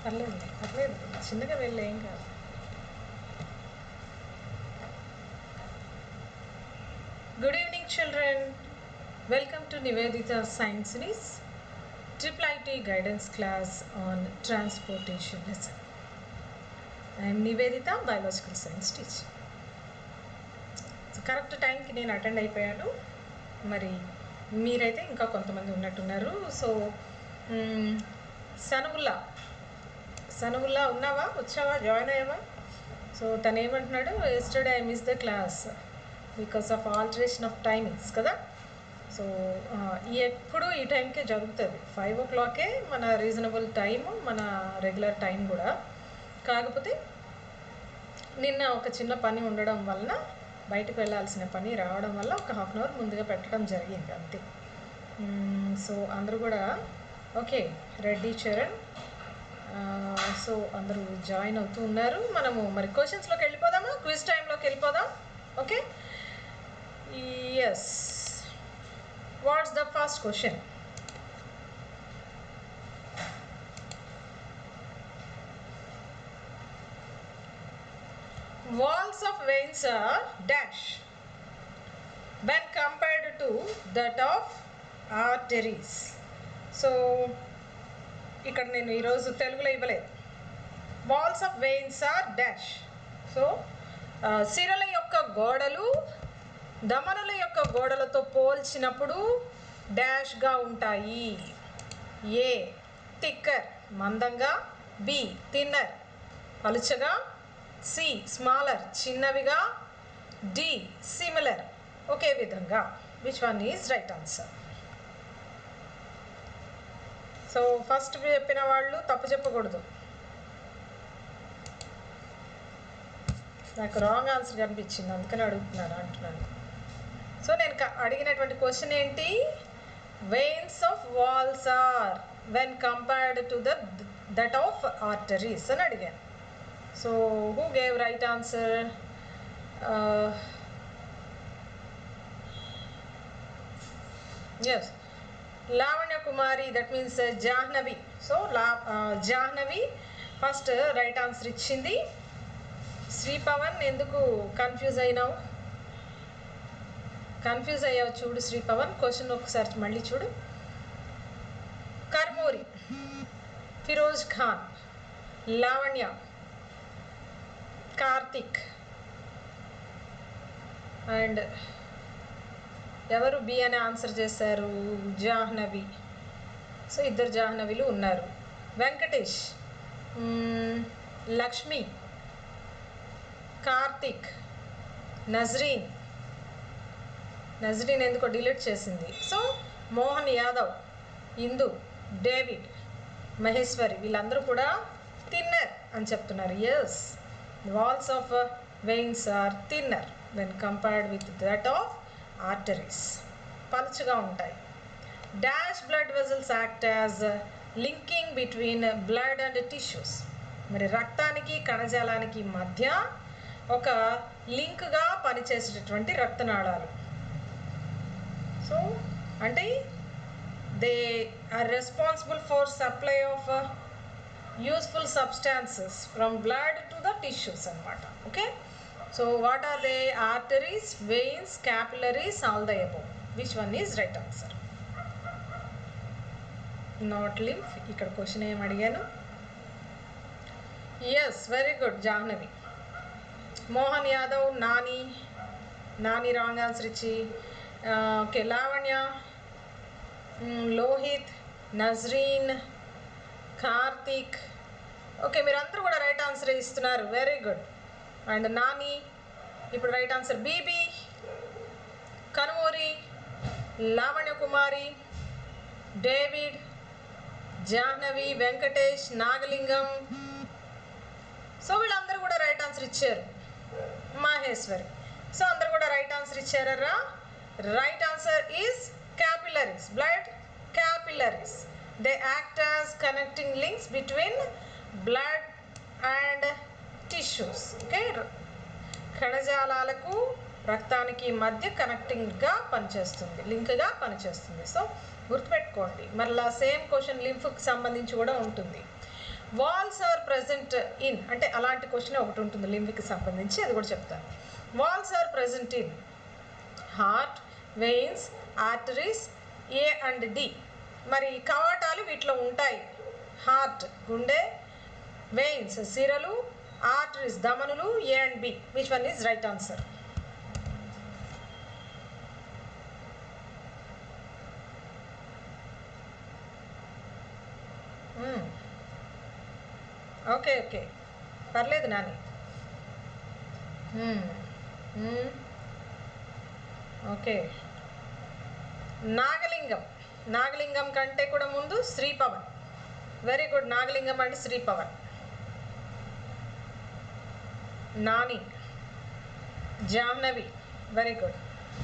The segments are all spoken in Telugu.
పర్లేదు పర్లేదు చిన్నగా వెళ్ళి ఏం కాదు good evening children welcome to Nivedita science series triple IT guidance class on transportation lesson I'm Nivedita biological science teacher so correct టైంకి నేను అటెండ్ అయిపోయాను మరి మీరైతే ఇంకా కొంతమంది ఉన్నట్టున్నారు సో మ్మ్, సనువుల్లా సనువుల్లా ఉన్నావా వచ్చావా జాయిన్ అయ్యావా సో తను ఏమంటున్నాడు yesterday I miss the class because of alteration of timings కదా సో ఆ, ఈ ఎప్పుడు ఈ టైంకే జరుగుతుంది ఫైవ్ ఓ క్లాకే మన రీజనబుల్ టైం మన రెగ్యులర్ టైం కూడా కాకపోతే నిన్న ఒక చిన్న పని ఉండడం వలన బయటకు వెళ్ళాల్సిన పని రావడం వల్ల ఒక హాఫ్ అన్ అవర్ ముందుగా పెట్టడం జరిగింది అంతే మ్మ్, సో అందరూ కూడా ఓకే రెడ్డి చరణ్ ఆ, సో అందరూ జాయిన్ అవుతూ ఉన్నారు మనము మరి క్వశ్చన్స్లోకి వెళ్ళిపోదామా క్విజ్ టైంలోకి వెళ్ళిపోదాం okay yes what's the first question walls of veins are dash when compared to that of arteries so ఇక్కడ నేను ఈరోజు తెలుగులో ఇవ్వలేదు walls of veins are dash so సిరల యొక్క గోడలు దమనుల యొక్క గోడలతో పోల్చినప్పుడు డాష్గా ఉంటాయి ఏ థిక్కర్ మందంగా బి థిన్నర్ పలుచగా సి స్మాలర్ చిన్నవిగా డి సిమిలర్ ఒకే విధంగా which one is right answer so first చెప్పిన వాళ్ళు తప్పు చెప్పకూడదు నాకు రాంగ్ ఆన్సర్ కనిపించింది అందుకని అడుగుతున్నాను అంటున్నాను సో నేను క- అడిగినటువంటి క్వశ్చన్ ఏంటి veins of walls are when compared to the that of arteries అని అడిగాను so who gave right answer yes Lavanya Kumari that means Jahnavi so లా జాహ్నవి ఫస్ట్ రైట్ ఆన్సర్ ఇచ్చింది శ్రీ పవన్ ఎందుకు కన్ఫ్యూజ్ అయినావు కన్ఫ్యూజ్ అయ్యావు చూడు శ్రీ పవన్ క్వశ్చన్ ఒకసారి మళ్ళీ చూడు కర్మూరి ఫిరోజ్ ఖాన్ లావణ్య కార్తిక్ అండ్ ఎవరు బి అని ఆన్సర్ చేశారు జాహ్నవి సో ఇద్దరు జాహ్నవిలు ఉన్నారు వెంకటేష్ మ్మ్, లక్ష్మి కార్తిక్ నజ్రీన్ నజ్రీన్ ఎందుకో డిలీట్ చేసింది సో మోహన్ యాదవ్ ఇందు డేవిడ్ మహేశ్వరి వీళ్ళందరూ కూడా థిన్నర్ అని చెప్తున్నారు yes walls of veins are thinner when compared with that of arteries పలుచగా ఉంటాయి dash blood vessels act as linking between blood and tissues మరి రక్తానికి కణజాలానికి మధ్య ఒక లింక్గా పనిచేసేటటువంటి రక్తనాళాలు సో అంటే they are responsible for supply of useful substances from blood to the tissues అనమాట okay so what are they arteries veins capillaries all the above which one is right answer not lymph ఇక్కడ క్వశ్చన్ ఏం అడిగాను yes very good Jahnavi Mohan Yadav Nani Nani wrong answer ఇచ్చి okay Lavanya hmm, Lohit Nazreen Karthik okay మీరందరూ కూడా రైట్ ఆన్సర్ ఇస్తున్నారు వెరీ గుడ్ అండ్ నాని ఇప్పుడు right answer BB Kanumuri Lavanya Kumari David Jahnavi Venkatesh Nagalingam so వీళ్ళందరూ కూడా రైట్ ఆన్సర్ ఇచ్చారు మాహేశ్వరి సో అందరు కూడా రైట్ ఆన్సర్ ఇచ్చారా right answer is capillaries blood capillaries they act as connecting links between blood and tissues okay కణజాలాలకు రక్తానికి మధ్య కనెక్టింగ్గా పనిచేస్తుంది లింక్గా పనిచేస్తుంది సో గుర్తుపెట్టుకోండి మరలా సేమ్ క్వశ్చన్ లింఫ్కి సంబంధించి కూడా ఉంటుంది వాల్స్ ఆర్ ప్రజెంట్ ఇన్ అంటే అలాంటి క్వశ్చన్ ఒకటి ఉంటుంది లింబికి సంబంధించి అది కూడా చెప్తాను valves are present in heart veins arteries A and D మరి కవాటాలు వీటిలో ఉంటాయి హార్ట్ గుండె వెయిన్స్ సిరలు ఆర్టరీస్ దమనులు A and B which one is right answer okay okay పర్లేదు Nani hmm. Hmm. Okay Nagalingam Nagalingam కంటే కూడా ముందు శ్రీపవన్ వెరీ గుడ్ నాగలింగం అంటే Sripavan Nani Jahnavi very good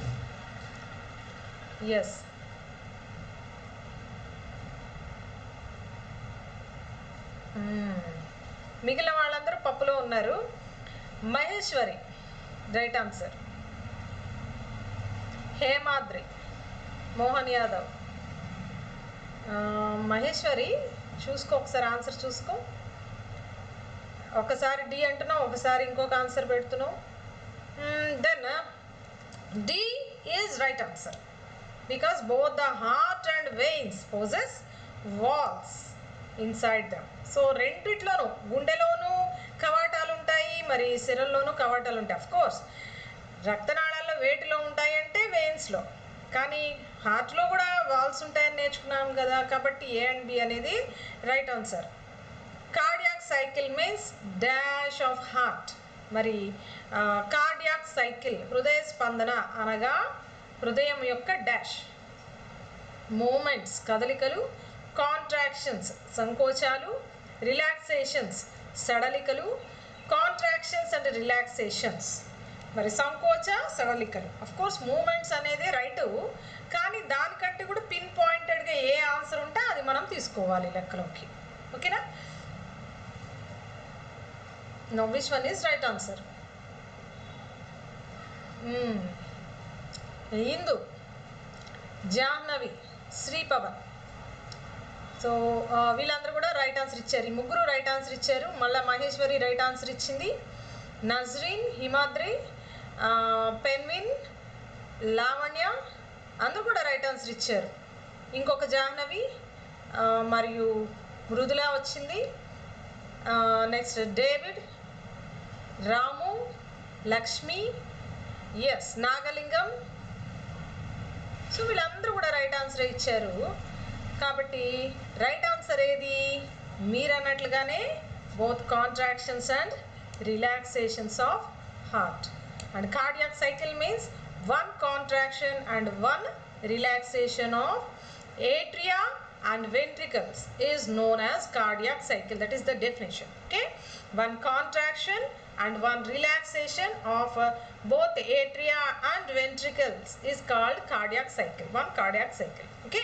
yes మిగిలిన వాళ్ళందరూ పప్పులో ఉన్నారు మహేశ్వరి రైట్ ఆన్సర్ హేమాద్రి మోహన్ యాదవ్ ఆ, మహేశ్వరి చూసుకో ఒకసారి ఆన్సర్ చూసుకో ఒకసారి డి అంటున్నావు ఒకసారి ఇంకొక ఆన్సర్ పెడుతున్నావు then D is right answer because both the heart and veins possess valves inside them so రెండిట్లోనూ గుండెలోనూ కవాటాలు ఉంటాయి మరి సిరల్లోనూ కవాటాలు ఉంటాయి అఫ్ కోర్స్ రక్తనాళాల్లో వేటిలో ఉంటాయంటే వెయిన్స్లో కానీ హార్ట్లో కూడా వాల్స్ ఉంటాయని నేర్చుకున్నాం కదా కాబట్టి ఏ అండ్ బి అనేది right answer cardiac cycle means dash of heart మరి కార్డియాక్ సైకిల్ హృదయ స్పందన అనగా హృదయం యొక్క డాష్ మూమెంట్స్ కదలికలు కాంట్రాక్షన్స్ సంకోచాలు రిలాక్సేషన్స్ సడలికలు కాంట్రాక్షన్స్ అండ్ రిలాక్సేషన్స్ మరి సంకోచ సడలికలు అఫ్ కోర్స్ మూమెంట్స్ అనేది రైట్ కానీ దానికంటే కూడా పిన్ పాయింటెడ్గా ఏ ఆన్సర్ ఉంటే అది మనం తీసుకోవాలి లెక్కలోకి ఓకేనా no which one is right answer Indu Jahnavi Sripavan so ఆ, వీళ్ళందరూ కూడా రైట్ ఆన్సర్ ఇచ్చారు ఈ ముగ్గురు రైట్ ఆన్సర్ ఇచ్చారు మళ్ళీ మహేశ్వరి రైట్ ఆన్సర్ ఇచ్చింది నజ్రీన్ హిమాద్రి ఆ, పెన్విన్ లావణ్య అందరూ కూడా రైట్ ఆన్సర్ ఇచ్చారు ఇంకొక జాహ్నవి ఆ, మరియు మృదుల వచ్చింది next David Ramu Lakshmi yes Nagalingam so వీళ్ళందరూ కూడా రైట్ ఆన్సర్ ఇచ్చారు కాబట్టి రైట్ ఆన్సర్ ఏది మీరు అన్నట్లుగానే both contractions and relaxations of heart and cardiac cycle means one contraction and one relaxation of atria and ventricles is known as cardiac cycle that is the definition okay one contraction and one relaxation of uh, both atria and ventricles is called cardiac cycle one cardiac cycle okay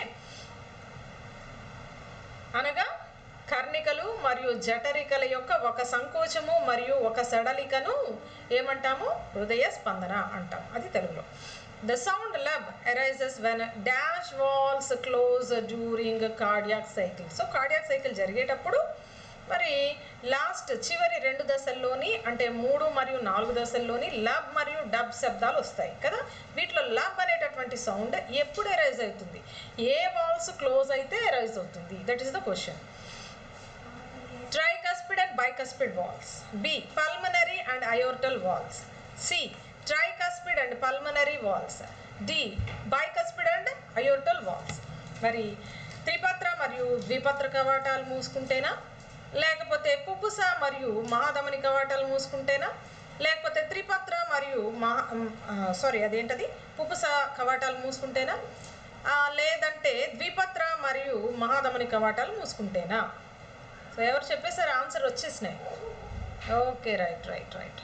అనగా కర్ణికలు మరియు జఠరికల యొక్క ఒక సంకోచము మరియు ఒక సడలికను ఏమంటాము హృదయ స్పందన అంటాం అది తెలుగులో the sound lub arises when dash valves close during cardiac cycle so cardiac cycle జరిగేటప్పుడు మరి లాస్ట్ చివరి రెండు దశల్లోని అంటే మూడు మరియు నాలుగు దశల్లోని లబ్ మరియు డబ్ శబ్దాలు వస్తాయి కదా వీటిలో లబ్ అనేటటువంటి సౌండ్ ఎప్పుడు ఎరైజ్ అవుతుంది ఏ వాల్స్ క్లోజ్ అయితే ఎరైజ్ అవుతుంది that is the question tricuspid and bicuspid valves. B. Pulmonary and aortal valves. C. Tricuspid and pulmonary valves. D. Bicuspid and aortal valves. మరి త్రిపత్ర మరియు ద్విపత్ర కవాటాలు మూసుకుంటేనా లేకపోతే పుప్పుస మరియు మహాధమని కవాటాలు మూసుకుంటేనా లేకపోతే త్రిపత్ర మరియు మహా సారీ అదేంటది పుప్పుస కవాటాలు మూసుకుంటేనా ఆ, లేదంటే ద్విపత్ర మరియు మహాధమని కవాటాలు మూసుకుంటేనా సో ఎవరు చెప్పేసారు ఆన్సర్ వచ్చేసినాయి okay right right right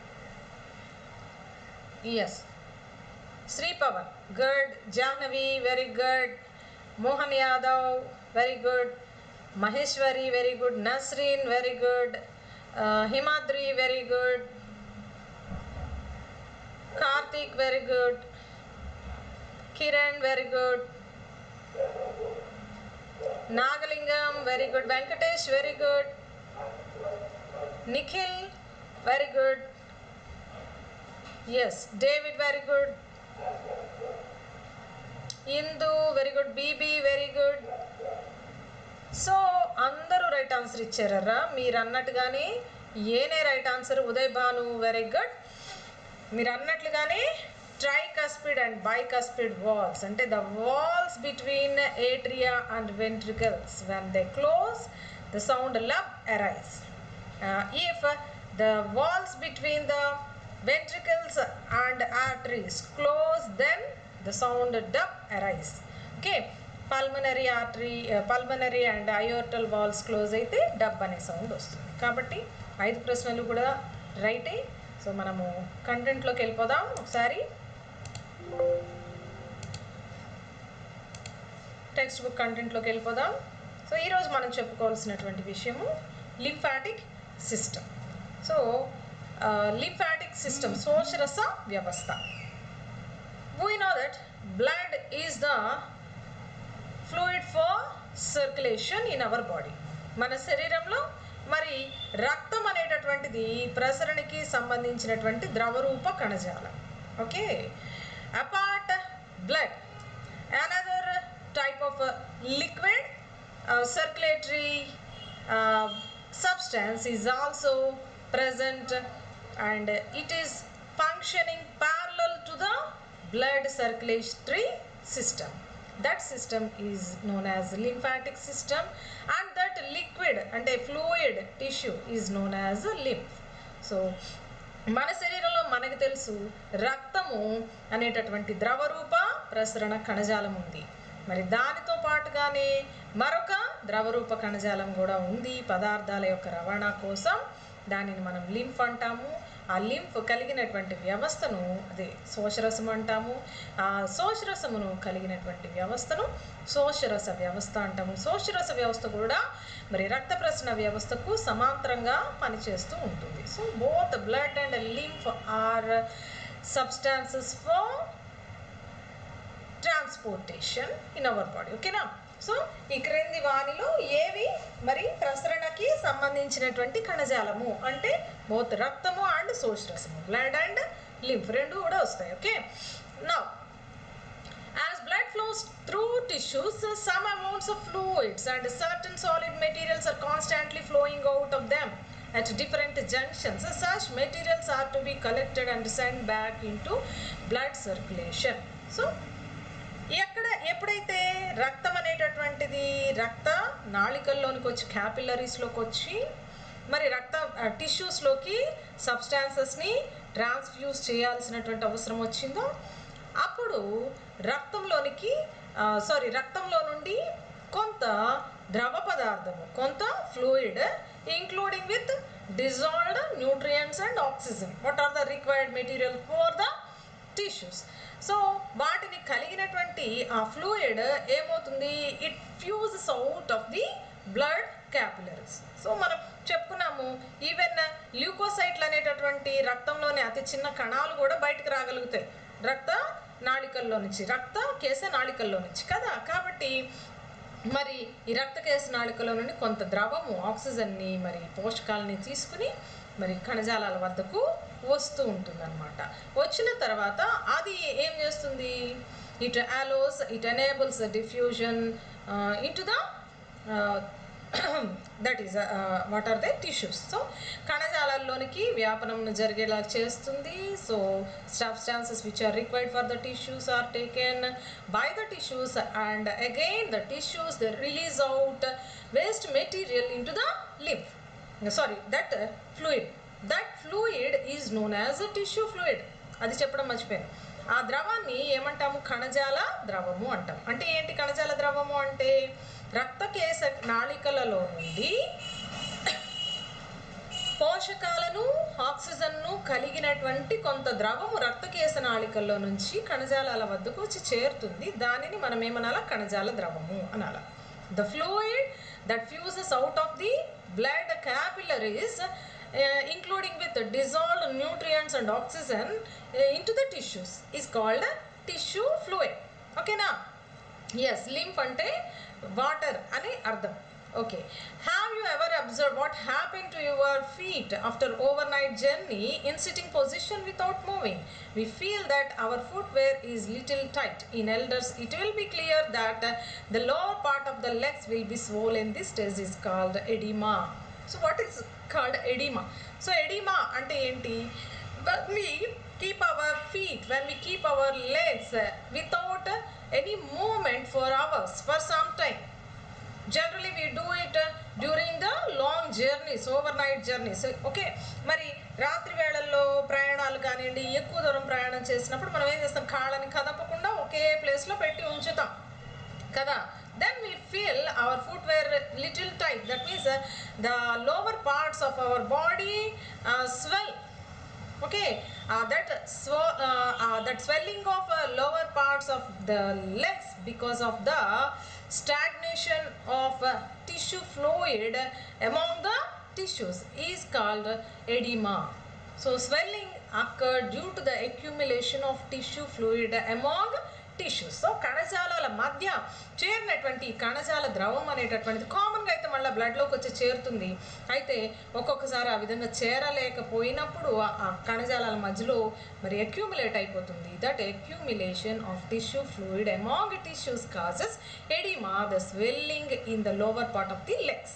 yes Shri Pavan good Jahnavi very good Mohan Yadav very good Maheshwari very good Nasreen very good Himadri very good Karthik very good Kiran very good Nagalingam very good Venkatesh very good Nikhil very good yes David very good Indu very good Bibi very good so అందరూ రైట్ ఆన్సర్ ఇచ్చారరా మీరు అన్నట్టుగానే ఏనే right answer Uday Bhanu very good మీరు అన్నట్లుగానే ట్రైకస్పిడ్ అండ్ బైకస్పిడ్ వాల్స్ అంటే the valves between atria and ventricles when they close the sound lub arise if the valves between the ventricles and arteries close then the sound dub arise okay pulmonary artery pulmonary and aortal valves close అయితే డబ్ అనే సౌండ్ వస్తుంది కాబట్టి ఐదు ప్రశ్నలు కూడా రైటే సో మనము కంటెంట్లోకి వెళ్ళిపోదాం ఒకసారి టెక్స్ట్ బుక్ కంటెంట్లోకి వెళ్ళిపోదాం సో ఈరోజు మనం చెప్పుకోవాల్సినటువంటి విషయము lymphatic system so lymphatic system శోషరస వ్యవస్థ we know that blood is the fluid for circulation in our body మన శరీరంలో మరి రక్తం అనేటటువంటిది ప్రసరణకి సంబంధించినటువంటి ద్రవరూప కణజాలం okay apart blood another type of uh, liquid uh, circulatory uh, substance is also present and it is functioning parallel to the blood circulatory system that system is known as lymphatic system and that liquid and a fluid tissue is known as a lymph so మన శరీరంలో మనకు తెలుసు రక్తము అనేటటువంటి ద్రవరూప ప్రసరణ కణజాలం ఉంది మరి దానితో పాటుగానే మరొక ద్రవరూప కణజాలం కూడా ఉంది పదార్థాల యొక్క రవాణా కోసం దానిని మనం లింఫ్ అంటాము ఆ లింఫ్ కలిగినటువంటి వ్యవస్థను అదే శోషరసం అంటాము ఆ శోషరసమును కలిగినటువంటి వ్యవస్థను శోషరస వ్యవస్థ అంటాము శోషరస వ్యవస్థ కూడా మరి రక్త ప్రసరణ వ్యవస్థకు సమాంతరంగా పనిచేస్తూ ఉంటుంది so both blood and lymph are substances for transportation in our body ఓకేనా సో ఈ క్రింది వానిలో ఏవి మరి ప్రసరణకి సంబంధించినటువంటి కణజాలము అంటే బోత్ రక్తము అండ్ శోషరసము బ్లడ్ అండ్ లింఫ్ రెండు కూడా వస్తాయి ఓకే నా As blood flows through tissues, some amounts of fluids and certain solid materials are constantly flowing out of them at different junctions. Such materials are to be collected and sent back into blood circulation. So, ఎక్కడ ఎప్పుడైతే రక్తం అనేటటువంటిది రక్త నాళికల్లోనికి వచ్చి క్యాపిలరీస్లోకి వచ్చి మరి రక్త టిష్యూస్లోకి సబ్స్టాన్సెస్ని ట్రాన్స్ఫ్యూజ్ చేయాల్సినటువంటి అవసరం వచ్చిందో అప్పుడు రక్తంలోనికి సారీ రక్తంలో నుండి కొంత ద్రవ పదార్థము కొంత fluid including with dissolved nutrients and oxygen what are the required material for the tissues so వాటిని కలిగినటువంటి ఆ ఫ్లూయిడ్ ఏమవుతుంది it fuses out of the blood capillaries so మనం చెప్పుకున్నాము ఈవెన్ ల్యూకోసైట్లు అనేటటువంటి రక్తంలోని అతి చిన్న కణాలు కూడా బయటకు రాగలుగుతాయి రక్త నాళికల్లో నుంచి రక్త కేశ నాళికల్లో నుంచి కదా కాబట్టి మరి ఈ రక్త కేశ నాళికలో నుండి కొంత ద్రవము ఆక్సిజన్ని మరి పోషకాలని తీసుకుని మరి కణజాలాల వద్దకు వస్తూ ఉంటుందన్నమాట వచ్చిన తర్వాత అది ఏం చేస్తుంది it allows it enables diffusion into the that is what are the tissues so కణజాలాల్లోనికి వ్యాపనం జరిగేలా చేస్తుంది so substances which are required for the tissues are taken by the tissues and again the tissues the release out waste material into the live sorry that fluid that fluid is known as tissue fluid అది చెప్పడం మర్చిపోయాను ఆ ద్రవాన్ని ఏమంటాము కణజాల ద్రవము అంటాం అంటే ఏంటి కణజాల ద్రవము అంటే రక్తకేశ నాళికలలో నుండి పోషకాలను ఆక్సిజన్ను కలిగినటువంటి కొంత ద్రవము రక్తకేశ నాళికల్లో నుంచి కణజాలాల వద్దకు వచ్చి చేరుతుంది దానిని మనం ఏమనాలా కణజాల ద్రవము అనాల the fluid that fuses out of the blood capillaries uh, including with dissolved nutrients and oxygen uh, into the tissues is called tissue fluid ఓకేనా ఎస్ లింఫ్ అంటే వాటర్ అని అర్థం Okay. Have you ever observed what happened to your feet after overnight journey in sitting position without moving? We feel that our footwear is little tight. In elders, it will be clear that uh, the lower part of the legs will be swollen. This stage is called edema. So what is called edema? So edema అంటే ఏంటి when we keep our feet, when we keep our legs uh, without uh, any movement for hours, for some time, generally we do it during the long journeys overnight journeys okay మరి రాత్రి వేళల్లో ప్రయాణాలు కానివ్వండి ఎక్కువ దూరం ప్రయాణం చేసినప్పుడు మనం ఏం చేస్తాం కాళ్ళని కదపకుండా ఒకే ప్లేస్లో పెట్టి ఉంచుతాం కదా then we feel our footwear little tight that means the lower parts of our body swell okay uh, that sw- uh, uh, that swelling of uh, lower parts of the legs because of the stagnation of uh, tissue fluid among the tissues is called edema so swelling occurred due to the accumulation of tissue fluid among tissues so కణజాలాల మధ్య చేరినటువంటి ఈ కణజాల ద్రవం అనేటటువంటిది కామన్గా అయితే మళ్ళీ బ్లడ్లోకి వచ్చి చేరుతుంది అయితే ఒక్కొక్కసారి ఆ విధంగా చేరలేకపోయినప్పుడు ఆ- ఆ కణజాలాల మధ్యలో మరి అక్యూములేట్ అయిపోతుంది that accumulation of tissue fluid among tissues causes oedema the swelling in the lower part of the legs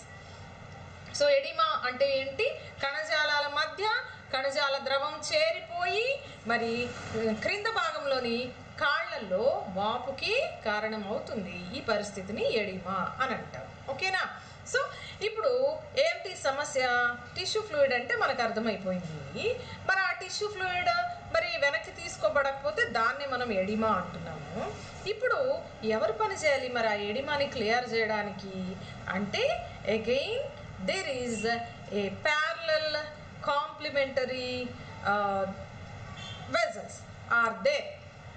so oedema అంటే ఏంటి కణజాలాల మధ్య కణజాల ద్రవం చేరిపోయి మరి ఆ, క్రింద భాగంలోని కాళ్ళల్లో వాపుకి కారణమవుతుంది ఈ పరిస్థితిని ఎడిమా అని అంటారు ఓకేనా సో ఇప్పుడు ఏంటి సమస్య టిష్యూ ఫ్లూయిడ్ అంటే మనకు అర్థమైపోయింది మరి ఆ టిష్యూ ఫ్లూయిడ్ మరి వెనక్కి తీసుకోబడకపోతే దాన్ని మనం ఎడిమా అంటున్నాము ఇప్పుడు ఎవరు పని చేయాలి మరి ఆ ఎడిమాని క్లియర్ చేయడానికి అంటే again there is a parallel complementary uh, vessels are there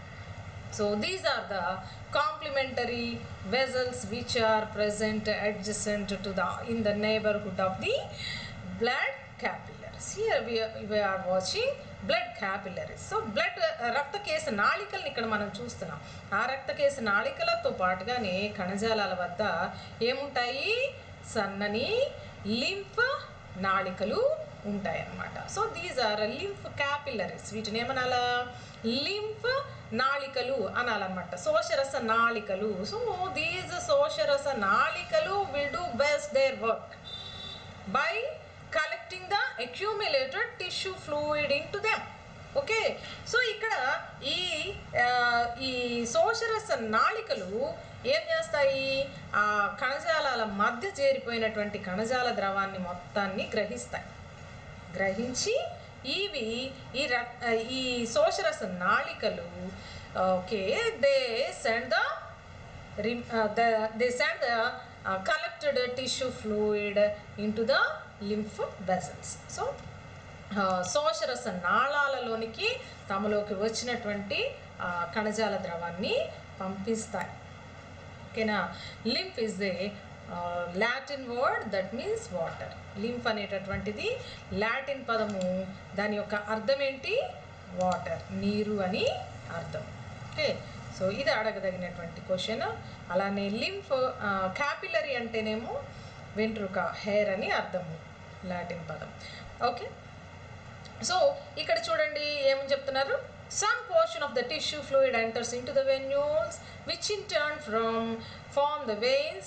so these are the complementary vessels which are present adjacent to the in the neighborhood of the blood capillaries here we are, we are watching blood capillaries so blood రక్తకేశ నాళికల్ని ఇక్కడ మనం చూస్తున్నాం ఆ రక్తకేశ నాళికలతో పాటుగానే కణజాలాల వద్ద ఏముంటాయి సన్నని లింఫ్ నాళికలు ఉంటాయన్నమాట so these are lymph capillaries వీటిని ఏమనాలా లింఫ్ నాళికలు అనాలన్నమాట శోషరస నాళికలు సో దీస్ శోషరస నాళికలు will do best their work by collecting the accumulated tissue fluid into them okay so ఇక్కడ ఈ ఆ, ఈ శోషరస నాళికలు ఏం చేస్తాయి ఆ కణజాలాల మధ్య చేరిపోయినటువంటి కణజాల ద్రవాన్ని మొత్తాన్ని గ్రహిస్తాయి గ్రహించి ఇవి ఈ రక్ ఈ శోషరస నాళికలు okay they send the rim- uh, the, they send the uh, collected tissue fluid into the lymph vessels. So, uh, శోషరస నాళాలలోనికి తమలోకి వచ్చినటువంటి ఆ, కణజాల ద్రవాన్ని పంపిస్తాయి ఓకేనా lymph is the Latin word that means water lymph అనేటటువంటిది లాటిన్ పదము దాని యొక్క అర్థం ఏంటి వాటర్ నీరు అని అర్థం ఓకే సో ఇది అడగదగినటువంటి క్వశ్చన్ అలానే లింఫ్ క్యాపిలరీ అంటేనేమో వెంట్రుక హెయిర్ అని అర్థము లాటిన్ పదం ఓకే సో ఇక్కడ చూడండి ఏమని చెప్తున్నారు some portion of the tissue fluid enters into the venules which in turn from form the veins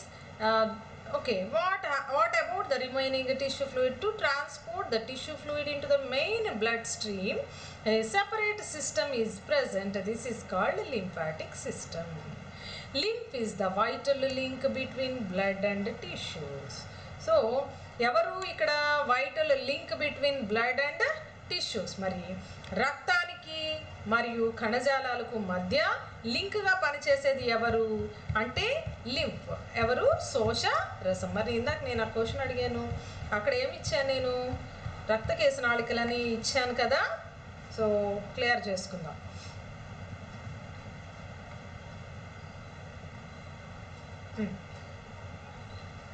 okay what what about the remaining tissue fluid to transport the tissue fluid into the main bloodstream a separate system is present this is called lymphatic system lymph is the vital link between blood and tissues so ఎవరు ఇక్కడ vital link between blood and tissues మరి రక్తానికి మరియు కణజాలాలకు మధ్య లింక్గా పనిచేసేది ఎవరు అంటే లింఫ్ ఎవరు శోష రసం మరి ఇందాక నేను ఆ క్వశ్చన్ అడిగాను అక్కడ ఏమి ఇచ్చాను నేను రక్తకేశ నాళికలని ఇచ్చాను కదా సో క్లియర్ చేసుకుందాం Hmm.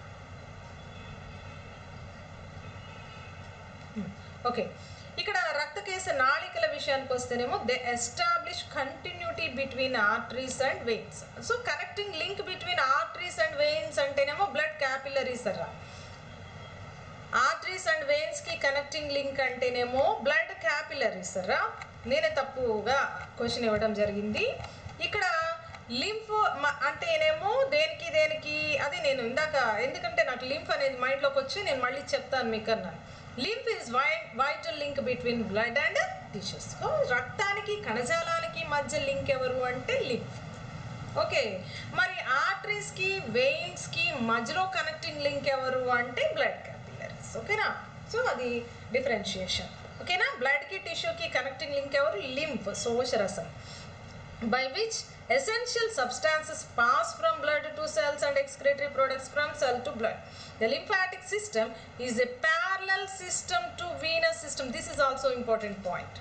ఓకే ఇక్కడ రక్త రక్తకేశ నాళికల విషయానికి వస్తేనేమో they establish continuity between arteries and veins so connecting link between arteries and veins అంటేనేమో బ్లడ్ క్యాపిలరీస్ అర్రా ఆర్టరీస్ అండ్ వెయిన్స్ కి కనెక్టింగ్ లింక్ అంటేనేమో బ్లడ్ క్యాపిలరీస్ రా నేనే తప్పుగా క్వశ్చన్ ఇవ్వడం జరిగింది ఇక్కడ లింఫ్ అంటేనేమో దేనికి దేనికి అది నేను ఇందాక ఎందుకంటే నాకు లింఫ్ అనేది మైండ్లోకి వచ్చి నేను మళ్ళీ చెప్తాను మీకు అన్నాను లింఫ్ ఇస్ వై vital link between blood and tissues రక్తానికి కణజాలానికి మధ్య లింక్ ఎవరు అంటే లింఫ్ ఓకే మరి ఆర్టరీస్కి వెయిన్స్కి మధ్యలో కనెక్టింగ్ లింక్ ఎవరు అంటే బ్లడ్ క్యాపిలరీస్ ఓకేనా సో అది డిఫరెన్షియేషన్ ఓకేనా బ్లడ్కి టిష్యూకి కనెక్టింగ్ లింక్ ఎవరు లింఫ్ శోషరసం by which essential substances pass from blood to cells and excretory products from cell to blood. The lymphatic system is a parallel system to venous system. This is also important point.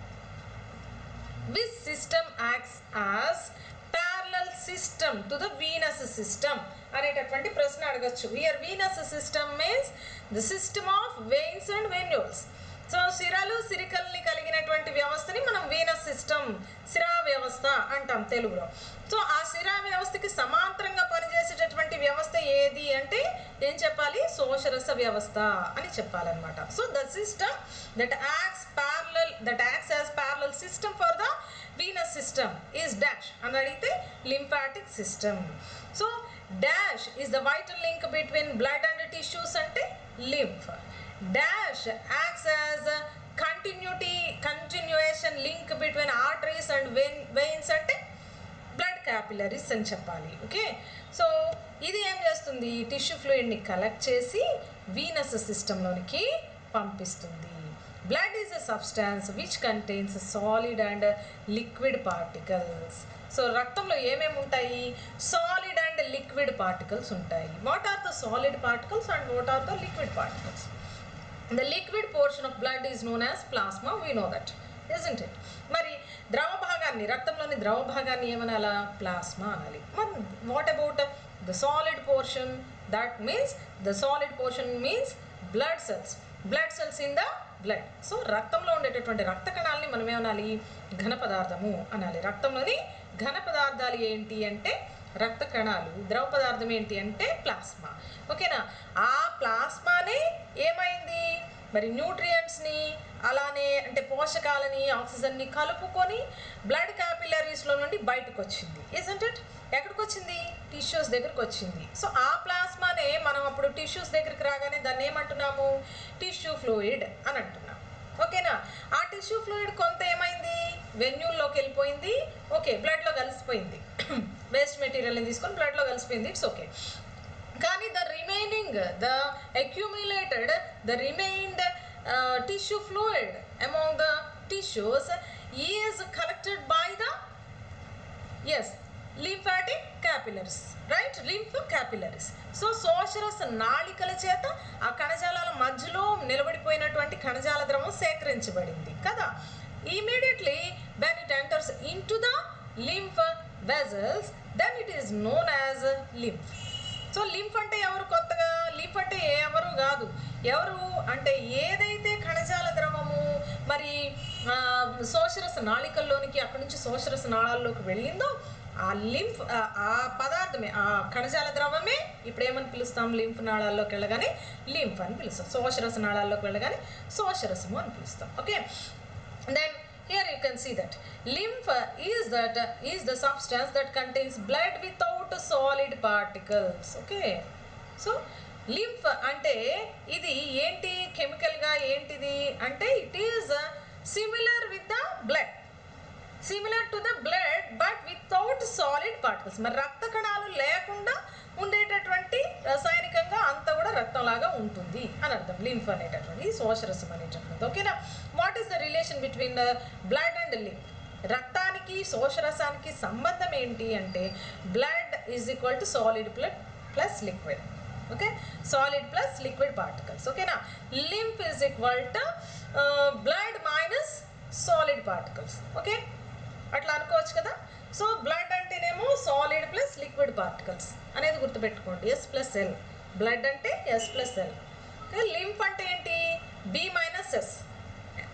This system acts as parallel system to the venous system అనేటటువంటి ప్రశ్న అడగచ్చు here venous system means the system of veins and venules so సిరలు సిరికల్ని కలిగినటువంటి వ్యవస్థని మనం వీనస్ సిస్టమ్ సిరా వ్యవస్థ అంటాం తెలుగులో సో ఆ సిరా వ్యవస్థకి సమాంతరంగా పనిచేసేటటువంటి వ్యవస్థ ఏది అంటే ఏం చెప్పాలి శోషరస వ్యవస్థ అని చెప్పాలన్నమాట so the system that acts parallel that acts as parallel system for the venous system is dash అని అడిగితే lymphatic system so dash is the vital link between blood and tissues అంటే lymph dash acts as a continuity continuation link between arteries and vein, veins అంటే బ్లడ్ క్యాపిలరీస్ అని చెప్పాలి ఓకే సో ఇది ఏం చేస్తుంది టిష్యూ ఫ్లూయిడ్ని కలెక్ట్ చేసి వీనస్ సిస్టంలోనికి పంపిస్తుంది blood is a substance which contains solid and liquid particles so రక్తంలో ఏమేమి ఉంటాయి సాలిడ్ అండ్ లిక్విడ్ పార్టికల్స్ ఉంటాయి what are the solid particles and what are the liquid particles the liquid portion of blood is known as plasma we know that isn't it మరి ద్రవ భాగాన్ని రక్తంలోని ద్రవ భాగాన్ని ఏమనాలా ప్లాస్మా అనాలి మరి what about the solid portion that means the solid portion means blood cells blood cells in the blood so రక్తంలో ఉండేటటువంటి రక్త కణాలని మనం ఏమనాలి ఘన పదార్థము అనాలి రక్తంలోని ఘన పదార్థాలు ఏంటి అంటే రక్త కణాలు ద్రవ పదార్థం ఏంటి అంటే ప్లాస్మా ఓకేనా ఆ ప్లాస్మానే ఏమైంది మరి న్యూట్రియంట్స్ని అలానే అంటే పోషకాలని ఆక్సిజన్ని కలుపుకొని బ్లడ్ క్యాపిలరీస్లో నుండి బయటకు వచ్చింది ఇజంట్ ఇట్ ఎక్కడికి వచ్చింది టిష్యూస్ దగ్గరికి వచ్చింది సో ఆ ప్లాస్మానే మనం అప్పుడు టిష్యూస్ దగ్గరికి రాగానే దాన్ని ఏమంటున్నాము టిష్యూ ఫ్లూయిడ్ అని అంటున్నాం ఓకేనా ఆ టిష్యూ ఫ్లూయిడ్ కొంత ఏమైంది వెన్యూల్లోకి వెళ్ళిపోయింది ఓకే బ్లడ్లో కలిసిపోయింది వేస్ట్ మెటీరియల్ని తీసుకొని బ్లడ్లో కలిసిపోయింది ఇట్స్ ఓకే కానీ the remaining the accumulated the remained tissue fluid among the tissues is collected by the ఎస్ lymphatic capillaries right lymph capillaries so సోషరస్ నాళికల చేత ఆ కణజాలాల మధ్యలో నిలబడిపోయినటువంటి కణజాల ద్రవం సేకరించబడింది కదా immediately when it enters into the lymph vessels then it is known as lymph so lymph అంటే ఎవరు కొత్తగా లింఫ్ అంటే ఎవరు కాదు ఎవరు అంటే ఏదైతే కణజాల ద్రవము మరి ఆ, శోషరస నాళికల్లోనికి అక్కడి నుంచి శోషరస నాళాల్లోకి వెళ్ళిందో ఆ లింఫ్ ఆ- ఆ పదార్థమే ఆ కణజాల ద్రవమే ఇప్పుడు ఏమని పిలుస్తాం లింఫ్ నాళాల్లోకి వెళ్ళగానే లింఫ్ అని పిలుస్తాం శోషరస నాళాల్లోకి వెళ్ళగానే శోషరసము అని పిలుస్తాం okay then here you can see that lymph is that is the substance that contains blood without solid particles okay so lymph అంటే ఇది ఏంటి కెమికల్గా ఏంటిది అంటే it is similar with the blood similar to the blood but without solid particles మరి రక్త కణాలు లేకుండా ఉండేటటువంటి రసాయనికంగా అంతా కూడా రక్తంలాగా ఉంటుంది అని అర్థం లింఫ్ అనేటటువంటి శోషరసం అనేటటువంటి ఓకేనా what is the relation between blood and lymph రక్తానికి శోషరసానికి సంబంధం ఏంటి అంటే blood is equal to solid blood plus liquid okay solid plus liquid particles ఓకేనా lymph is equal to blood minus solid particles okay అట్లా అనుకోవచ్చు కదా సో బ్లడ్ అంటేనేమో సాలిడ్ ప్లస్ లిక్విడ్ పార్టికల్స్ అనేది గుర్తుపెట్టుకోండి ఎస్ ప్లస్ ఎల్ బ్లడ్ అంటే ఎస్ ప్లస్ ఎల్ లింఫ్ అంటే ఏంటి బి మైనస్ ఎస్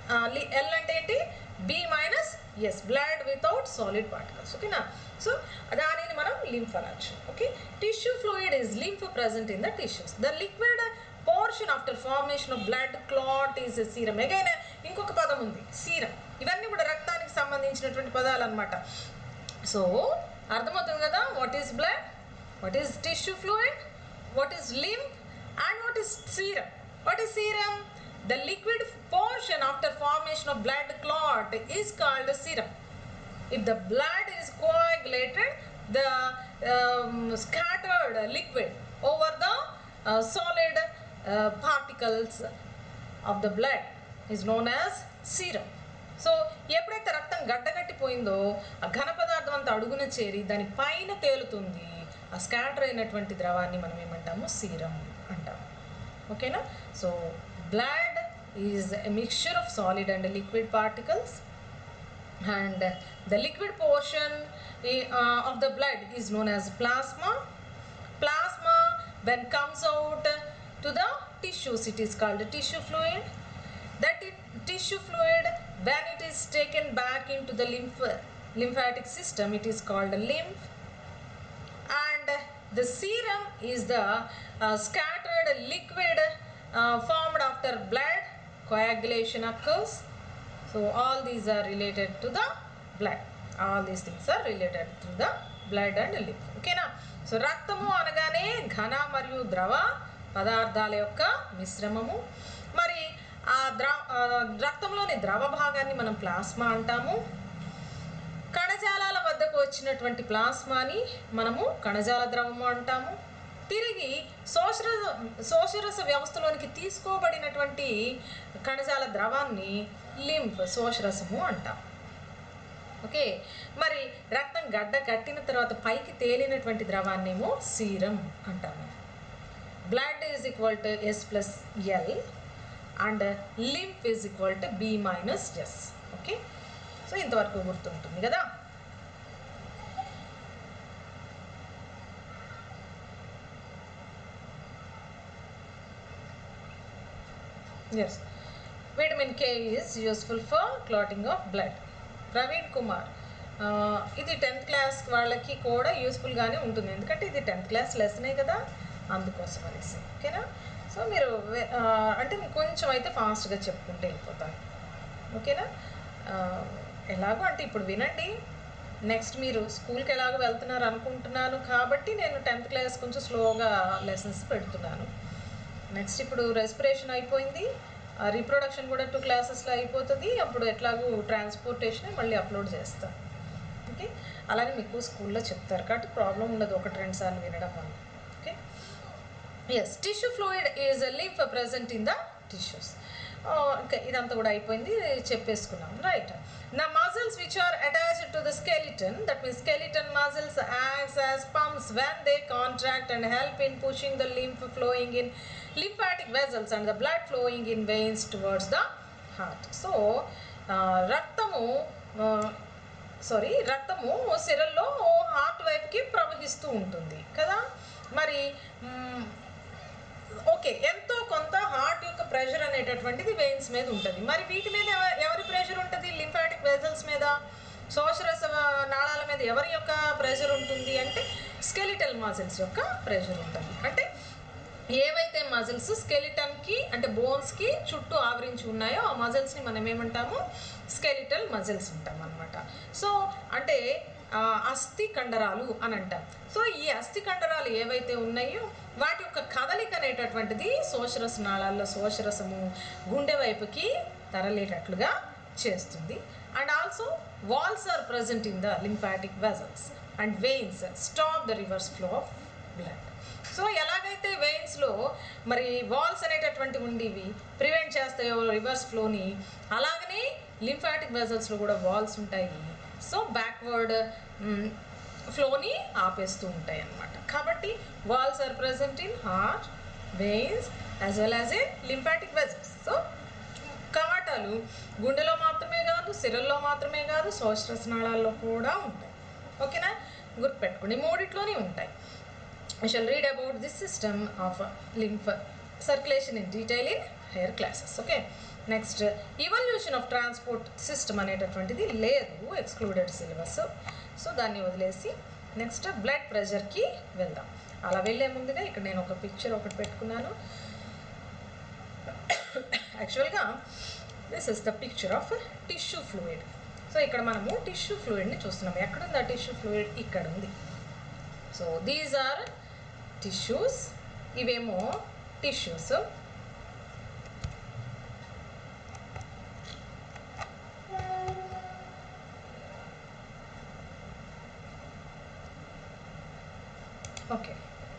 ఎల్ అంటే ఏంటి B minus S blood without solid particles ఓకేనా సో దానిని మనం లింఫ్ అనొచ్చు okay tissue fluid is lymph present in the tissues the liquid portion after formation of blood clot is serum again ఇంకొక పదం ఉంది సీరం ఇవన్నీ కూడా రక్తానికి సంబంధించినటువంటి పదాలు అనమాట సో అర్థమవుతుంది కదా what is blood what is tissue fluid what is lymph and what is serum what is serum the liquid portion after formation of blood clot is called serum if the blood is coagulated the um, scattered liquid over the uh, solid uh, particles of the blood is known as serum so ఎప్పుడైతే రక్తం గడ్డగట్టిపోయిందో ఆ ఘన పదార్థం అంతా అడుగున చేరి దాని పైన తేలుతుంది ఆ స్కాటర్ అయినటువంటి ద్రవాన్ని మనం ఏమంటాము సీరం అంటాం ఓకేనా so blood is a mixture of solid and liquid particles and the liquid portion eh, uh, of the blood is known as plasma plasma when comes out to the tissues it is called tissue fluid that it, tissue fluid when it is taken back into the lymph lymphatic system it is called lymph and the serum is the uh, scattered liquid uh, formed after blood coagulation occurs so all these are related to the blood all these things are related to the blood and lymph ఓకేనా సో రక్తము అనగానే ఘన మరియు ద్రవ పదార్థాల యొక్క మిశ్రమము మరి ఆ ద్ర ఆ రక్తంలోని ద్రవ భాగాన్ని మనం ప్లాస్మా అంటాము కణజాలాల వద్దకు వచ్చినటువంటి ప్లాస్మాని మనము కణజాల ద్రవము అంటాము తిరిగి శోషరస శోషరస వ్యవస్థలోనికి తీసుకోబడినటువంటి కణజాల ద్రవాన్ని లింఫ్ శోషరసము అంటాం ఓకే మరి రక్తం గడ్డ కట్టిన తర్వాత పైకి తేలినటువంటి ద్రవాన్నేమో సీరం అంటాము blood is equal to S plus L and lymph is equal to B minus S okay so ఇంతవరకు గుర్తుంటుంది కదా yes vitamin K is useful for clotting of blood Praveen Kumar ఆ, ఇది టెన్త్ క్లాస్ వాళ్ళకి కూడా యూస్ఫుల్గానే ఉంటుంది ఎందుకంటే ఇది టెన్త్ క్లాస్ లెసనే కదా అందుకోసం అనేసి ఓకేనా సో మీరు వే- ఆ, అంటే మీకు కొంచెం అయితే ఫాస్ట్గా చెప్పుకుంటూ వెళ్ళిపోతాను ఓకేనా ఆ, ఎలాగో అంటే ఇప్పుడు వినండి నెక్స్ట్ మీరు స్కూల్కి ఎలాగో వెళ్తున్నారు అనుకుంటున్నాను కాబట్టి నేను టెన్త్ క్లాస్ కొంచెం స్లోగా లెసన్స్ పెడుతున్నాను నెక్స్ట్ ఇప్పుడు రెస్పిరేషన్ అయిపోయింది రీప్రొడక్షన్ కూడా టూ క్లాసెస్లో అయిపోతుంది అప్పుడు ఎట్లాగూ ట్రాన్స్పోర్టేషన్ మళ్ళీ అప్లోడ్ చేస్తాను ఓకే అలానే మీకు స్కూల్లో చెప్తారు కాబట్టి ప్రాబ్లం ఉండదు ఒకటి రెండు సార్లు వినడం వల్ల okay yes tissue fluid is lymph present in the tissues ఇంకా ఇదంతా కూడా అయిపోయింది చెప్పేసుకున్నాం రైట్ నా muscles which are attached to the skeleton that means skeleton muscles acts as pumps when they contract and help in pushing the lymph flowing in lymphatic vessels and the blood flowing in veins towards the heart so రక్తము సారీ రక్తము సిరల్లో హార్ట్ వైపుకి ప్రవహిస్తూ ఉంటుంది కదా మరి మ్, ఓకే ఎంతో కొంత హార్ట్ యొక్క ప్రెషర్ అనేటటువంటిది వెయిన్స్ మీద ఉంటుంది మరి వీటి మీద ఎవ- ఎవరి ప్రెషర్ ఉంటుంది లింఫాటిక్ వెజల్స్ మీద శోషరస నాళాల మీద ఎవరి యొక్క ప్రెషర్ ఉంటుంది అంటే స్కెలిటల్ మజిల్స్ యొక్క ప్రెషర్ ఉంటుంది అంటే ఏవైతే మజిల్స్ స్కెలిటన్కి అంటే బోన్స్కి చుట్టూ ఆవరించి ఉన్నాయో ఆ మజిల్స్ని మనం ఏమంటాము స్కెలిటల్ మజిల్స్ ఉంటాం అనమాట సో అంటే ఆ, అస్థి కండరాలు అని అంటాం సో ఈ అస్థి కండరాలు ఏవైతే ఉన్నాయో వాటి యొక్క కదలిక అనేటటువంటిది శోషరస నాళాల్లో శోషరసము గుండె వైపుకి తరలేటట్లుగా చేస్తుంది and also valves are present in the lymphatic vessels and veins stop the reverse flow of blood so ఎలాగైతే వెయిన్స్లో మరి వాల్స్ అనేటటువంటి ఉండేవి ప్రివెంట్ చేస్తాయో రివర్స్ ఫ్లోని అలాగనే లింఫాటిక్ వెజల్స్లో కూడా వాల్స్ ఉంటాయి సో బ్యాక్వర్డ్ ఫ్లోని ఆపేస్తూ ఉంటాయి అన్నమాట కాబట్టి valves are present in heart veins as well as a lymphatic vessels so కవాటాలు గుండెలో మాత్రమే కాదు సిరల్లో మాత్రమే కాదు శోషరస్నాళాల్లో కూడా ఉంటాయి ఓకేనా గుర్తుపెట్టుకోండి మూడిట్లోనే ఉంటాయి I shall read about this system of lymph circulation in detail in higher classes. Okay. Next evolution of transport system అనేటటువంటిది లేదు ఎక్స్క్లూడెడ్ సిలబస్ సో దాన్ని వదిలేసి నెక్స్ట్ బ్లడ్ ప్రెషర్కి వెళ్దాం అలా వెళ్ళే ముందుగా ఇక్కడ నేను ఒక పిక్చర్ ఒకటి పెట్టుకున్నాను యాక్చువల్గా this is the picture of tissue fluid so ఇక్కడ మనము టిష్యూ ఫ్లూయిడ్ని చూస్తున్నాం ఎక్కడుంది ఆ టిష్యూ ఫ్లూయిడ్ ఇక్కడ ఉంది సో దీస్ ఆర్ టిష్యూస్ ఇవేమో టిష్యూస్ ఓకే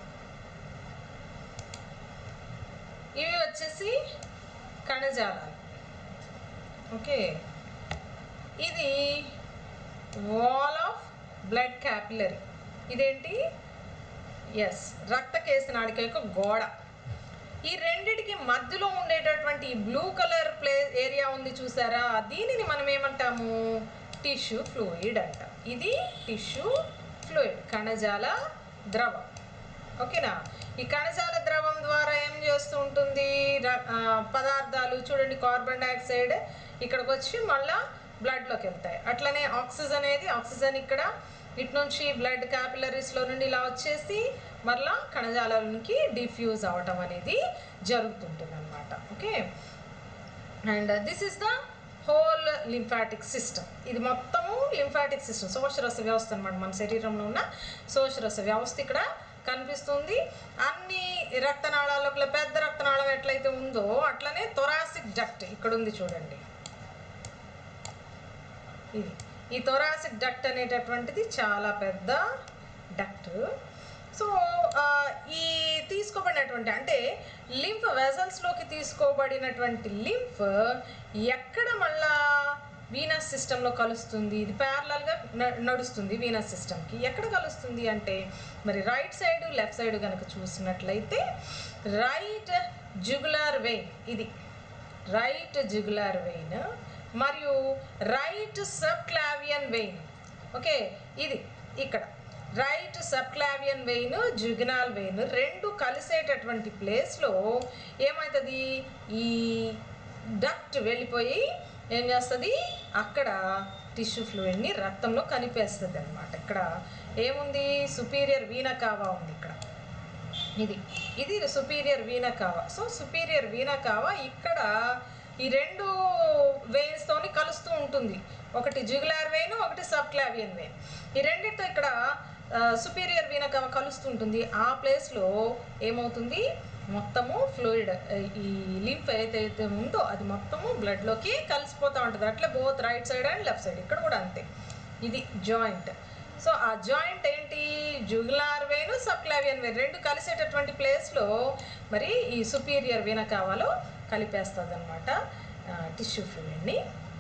ఇవి వచ్చేసి కణజాలాలు ఓకే ఇది వాల్ ఆఫ్ బ్లడ్ క్యాపిలరీ ఇదేంటి ఎస్ రక్త కేసు నాడిక యొక్క గోడ ఈ రెండిటికి మధ్యలో ఉండేటటువంటి ఈ బ్లూ కలర్ ప్లే ఏరియా ఉంది చూసారా దీనిని మనం ఏమంటాము టిష్యూ ఫ్లూయిడ్ అంటాం ఇది టిష్యూ ఫ్లూయిడ్ కణజాల ద్రవం ఓకేనా ఈ కణజాల ద్రవం ద్వారా ఏం చేస్తూ ఉంటుంది ర- ఆ, పదార్థాలు చూడండి కార్బన్ డైఆక్సైడ్ ఇక్కడికి వచ్చి మళ్ళా బ్లడ్లోకి వెళ్తాయి అట్లనే ఆక్సిజన్ అనేది ఆక్సిజన్ ఇక్కడ ఇటు నుంచి బ్లడ్ క్యాపిలరీస్లో నుండి ఇలా వచ్చేసి మరలా కణజాలానికి డిఫ్యూజ్ అవటం అనేది జరుగుతుంటుంది అనమాట okay and this is the whole lymphatic system ఇది మొత్తము లింఫాటిక్ సిస్టమ్ శోషరస వ్యవస్థ అనమాట మన శరీరంలో ఉన్న శోషరస వ్యవస్థ ఇక్కడ కనిపిస్తుంది అన్ని రక్తనాళాల్లో పెద్ద రక్తనాళం ఎట్లయితే ఉందో అట్లనే థొరాసిక్ డక్ట్ ఇక్కడ ఉంది చూడండి ఇది ఈ థొరాసిక్ డక్ట్ అనేటటువంటిది చాలా పెద్ద డక్ట్ సో ఆ, ఈ తీసుకోబడినటువంటి అంటే లింఫ్ వెజల్స్లోకి తీసుకోబడినటువంటి లింఫ్ ఎక్కడ మళ్ళా వీనస్ సిస్టంలో కలుస్తుంది ఇది ప్యారలల్గా నడుస్తుంది వీనస్ సిస్టమ్కి ఎక్కడ కలుస్తుంది అంటే మరి రైట్ సైడ్ లెఫ్ట్ సైడ్ కనుక చూసినట్లయితే రైట్ జుగులర్ వెయిన్ ఇది రైట్ జుగులర్ వెయిన్ మరియు రైట్ సబ్క్లావియన్ వెయిన్ ఓకే ఇది ఇక్కడ right subclavian vein jugular vein రెండు కలిసేటటువంటి ప్లేస్లో ఏమవుతుంది ఈ డక్ట్ వెళ్ళిపోయి ఏం చేస్తుంది అక్కడ టిష్యూ ఫ్లూయిడ్ని రక్తంలో కనిపేస్తుంది అనమాట ఇక్కడ ఏముంది సుపీరియర్ వీనకావా ఉంది ఇక్కడ ఇది ఇది superior vena cava so superior vena cava ఇక్కడ ఈ రెండు వెయిన్స్తోని కలుస్తూ ఉంటుంది ఒకటి జుగులార్ వెయిన్ ఒకటి సబ్క్లావియన్ వెయిన్ ఈ రెండిటితో ఇక్కడ సుపీరియర్ వీనకావ కలుస్తుంటుంది ఆ ప్లేస్లో ఏమవుతుంది మొత్తము ఫ్లూయిడ్ ఈ లింఫ్ ఏదైతే ఉందో అది మొత్తము బ్లడ్లోకి కలిసిపోతూ ఉంటుంది అట్లే both right side and left side ఇక్కడ కూడా అంతే ఇది జాయింట్ సో ఆ జాయింట్ ఏంటి జుగులార్ వెయిన్ సబ్క్లావియన్ వెయిన్ రెండు కలిసేటటువంటి ప్లేస్లో మరి ఈ సుపీరియర్ వీనకావాలో కలిపేస్తుంది అనమాట టిష్యూ ఫ్లూయిడ్ని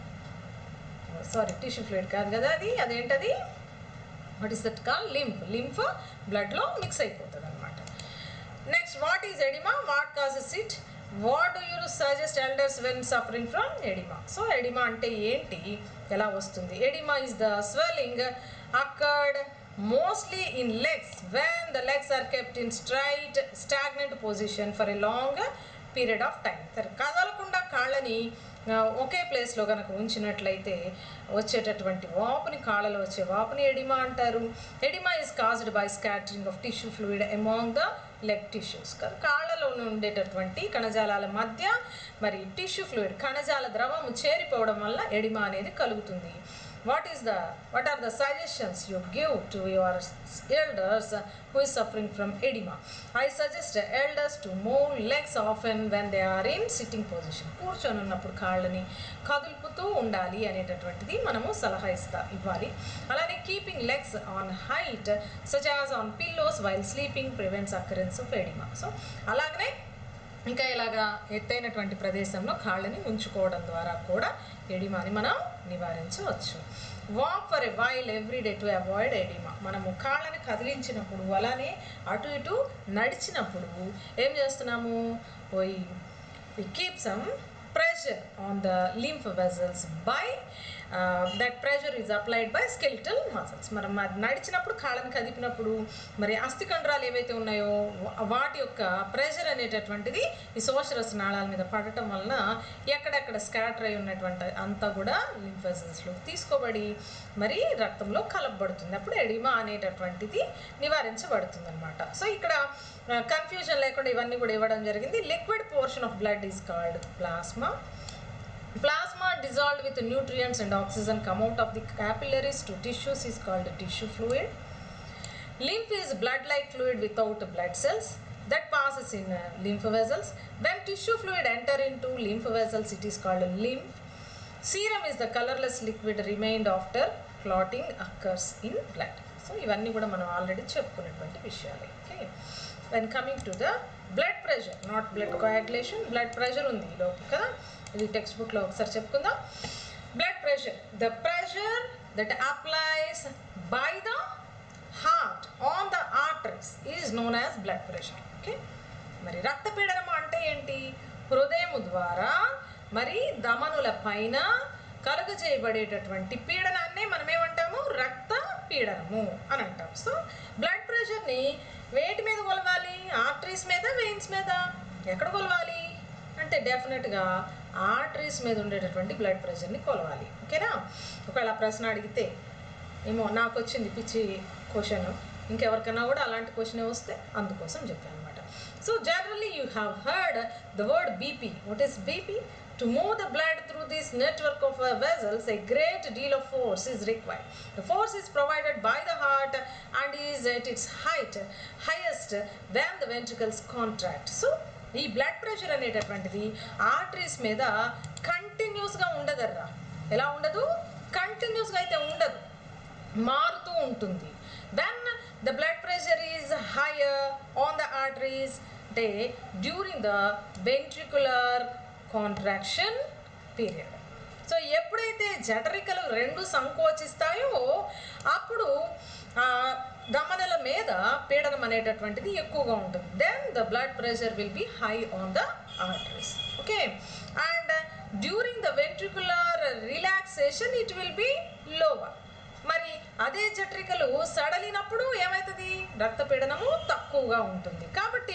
సారీ టిష్యూ ఫ్లూయిడ్ కాదు కదా అది అదేంటది what is that call lymph lymph బ్లడ్లో మిక్స్ అయిపోతుంది అనమాట next what is edema what causes it what do you suggest elders when suffering from edema so oedema అంటే ఏంటి ఎలా వస్తుంది edema is the swelling occurred mostly in legs when the legs are kept in straight stagnant position for a long period of time సరే కదలకుండా కాళ్ళని ఆ, ఒకే ప్లేస్లో కనుక ఉంచినట్లయితే వచ్చేటటువంటి వాపుని కాళ్ళలో వచ్చే వాపుని ఎడిమా అంటారు edema is caused by scattering of tissue fluid among the leg tissues కాళ్ళలో ఉండేటటువంటి కణజాలాల మధ్య మరి టిష్యూ ఫ్లూయిడ్ కణజాల ద్రవము చేరిపోవడం వల్ల ఎడిమా అనేది కలుగుతుంది what is the what are the suggestions you give to your elders who is suffering from edema i suggest elders to move legs often when they are in sitting position కూర్చొని ఉన్నప్పుడు కాళ్ళని కదులుపుతూ ఉండాలి అనేటటువంటిది మనము సలహా ఇస్తా ఇవ్వాలి అలానే keeping legs on height such as on pillows while sleeping prevents occurrence of edema so అలాగనే ఇంకా ఇలాగా ఎత్తైనటువంటి ప్రదేశంలో కాళ్ళని ఉంచుకోవడం ద్వారా కూడా ఎడిమాని మనం నివారించవచ్చు walk for a while every day to avoid edema మనము కాళ్ళని కదిలించినప్పుడు అలానే అటు ఇటు నడిచినప్పుడు ఏం చేస్తున్నాము we keep some pressure on the lymph vessels by that pressure is applied by skeletal muscles మనం అది నడిచినప్పుడు కాళ్ళని కదిపినప్పుడు మరి అస్థి కండరాలు ఏవైతే ఉన్నాయో వా- వాటి యొక్క ప్రెషర్ అనేటటువంటిది ఈ సోషరస్ నాళాల మీద పడటం వలన ఎక్కడెక్కడ స్కాటర్ అయి ఉన్నటువంటి అంతా కూడా లింఫ్ వెసల్స్లో తీసుకోబడి మరి రక్తంలో కలపబడుతుంది అప్పుడు ఎడిమా అనేటటువంటిది నివారించబడుతుంది అనమాట సో ఇక్కడ కన్ఫ్యూజన్ లేకుండా ఇవన్నీ కూడా ఇవ్వడం జరిగింది liquid portion of blood is called plasma Plasma dissolved with nutrients and oxygen come out of the capillaries to tissues is called tissue fluid. Lymph is blood-like fluid without blood cells that passes in uh, lymph vessels. When tissue fluid enter into lymph vessels, it is called lymph. Serum is the colorless liquid remained after clotting occurs in blood. So ఇవన్నీ కూడా మనం ఆల్రెడీ చెప్పుకున్నటువంటి విషయాలు okay when coming to the blood pressure not blood coagulation blood pressure ఉంది ఈ లోపు కదా ఇది టెక్స్ట్ బుక్లో ఒకసారి చెప్పుకుందాం blood pressure the pressure that applies by the heart on the arteries is known as blood pressure okay మరి రక్తపీడనం అంటే ఏంటి హృదయం ద్వారా మరి ధమనుల పైన కలుగజేయబడేటటువంటి పీడనాన్ని మనం ఏమంటాము రక్త పీడనము అని అంటాం సో బ్లడ్ ప్రెషర్ని వేటి మీద కొలవాలి ఆర్టరీస్ మీద వెయిన్స్ మీద ఎక్కడ కొలవాలి అంటే డెఫినెట్గా ఆర్టరీస్ మీద ఉండేటటువంటి బ్లడ్ ప్రెషర్ని కొలవాలి ఓకేనా ఒకవేళ ఆ ప్రశ్న అడిగితే ఏమో నాకు వచ్చింది పిచ్చి క్వశ్చన్ ఇంకెవరికైనా కూడా అలాంటి క్వశ్చన్ వస్తే అందుకోసం చెప్పాను అనమాట so generally you have heard the word BP what is BP to move the blood through this network of vessels a great deal of force is required the force is provided by the heart and is at its height highest than the ventricles contract so ఈ బ్లడ్ ప్రెషర్ అనేటటువంటిది ఆర్టరీస్ మీద కంటిన్యూస్గా ఉండదర్రా ఎలా ఉండదు కంటిన్యూస్గా అయితే ఉండదు మారుతూ ఉంటుంది then the blood pressure is higher on the arteries అంటే during the ventricular contraction period so ఎప్పుడైతే జఠరికలు రెండు సంకోచిస్తాయో అప్పుడు ఆ, దమనల మీద పీడనం అనేటటువంటిది ఎక్కువగా ఉంటుంది then the blood pressure will be high on the arteries okay and during the ventricular relaxation it will be lower మరి అదే జట్రికలు సడలినప్పుడు ఏమవుతుంది రక్తపీడనము తక్కువగా ఉంటుంది కాబట్టి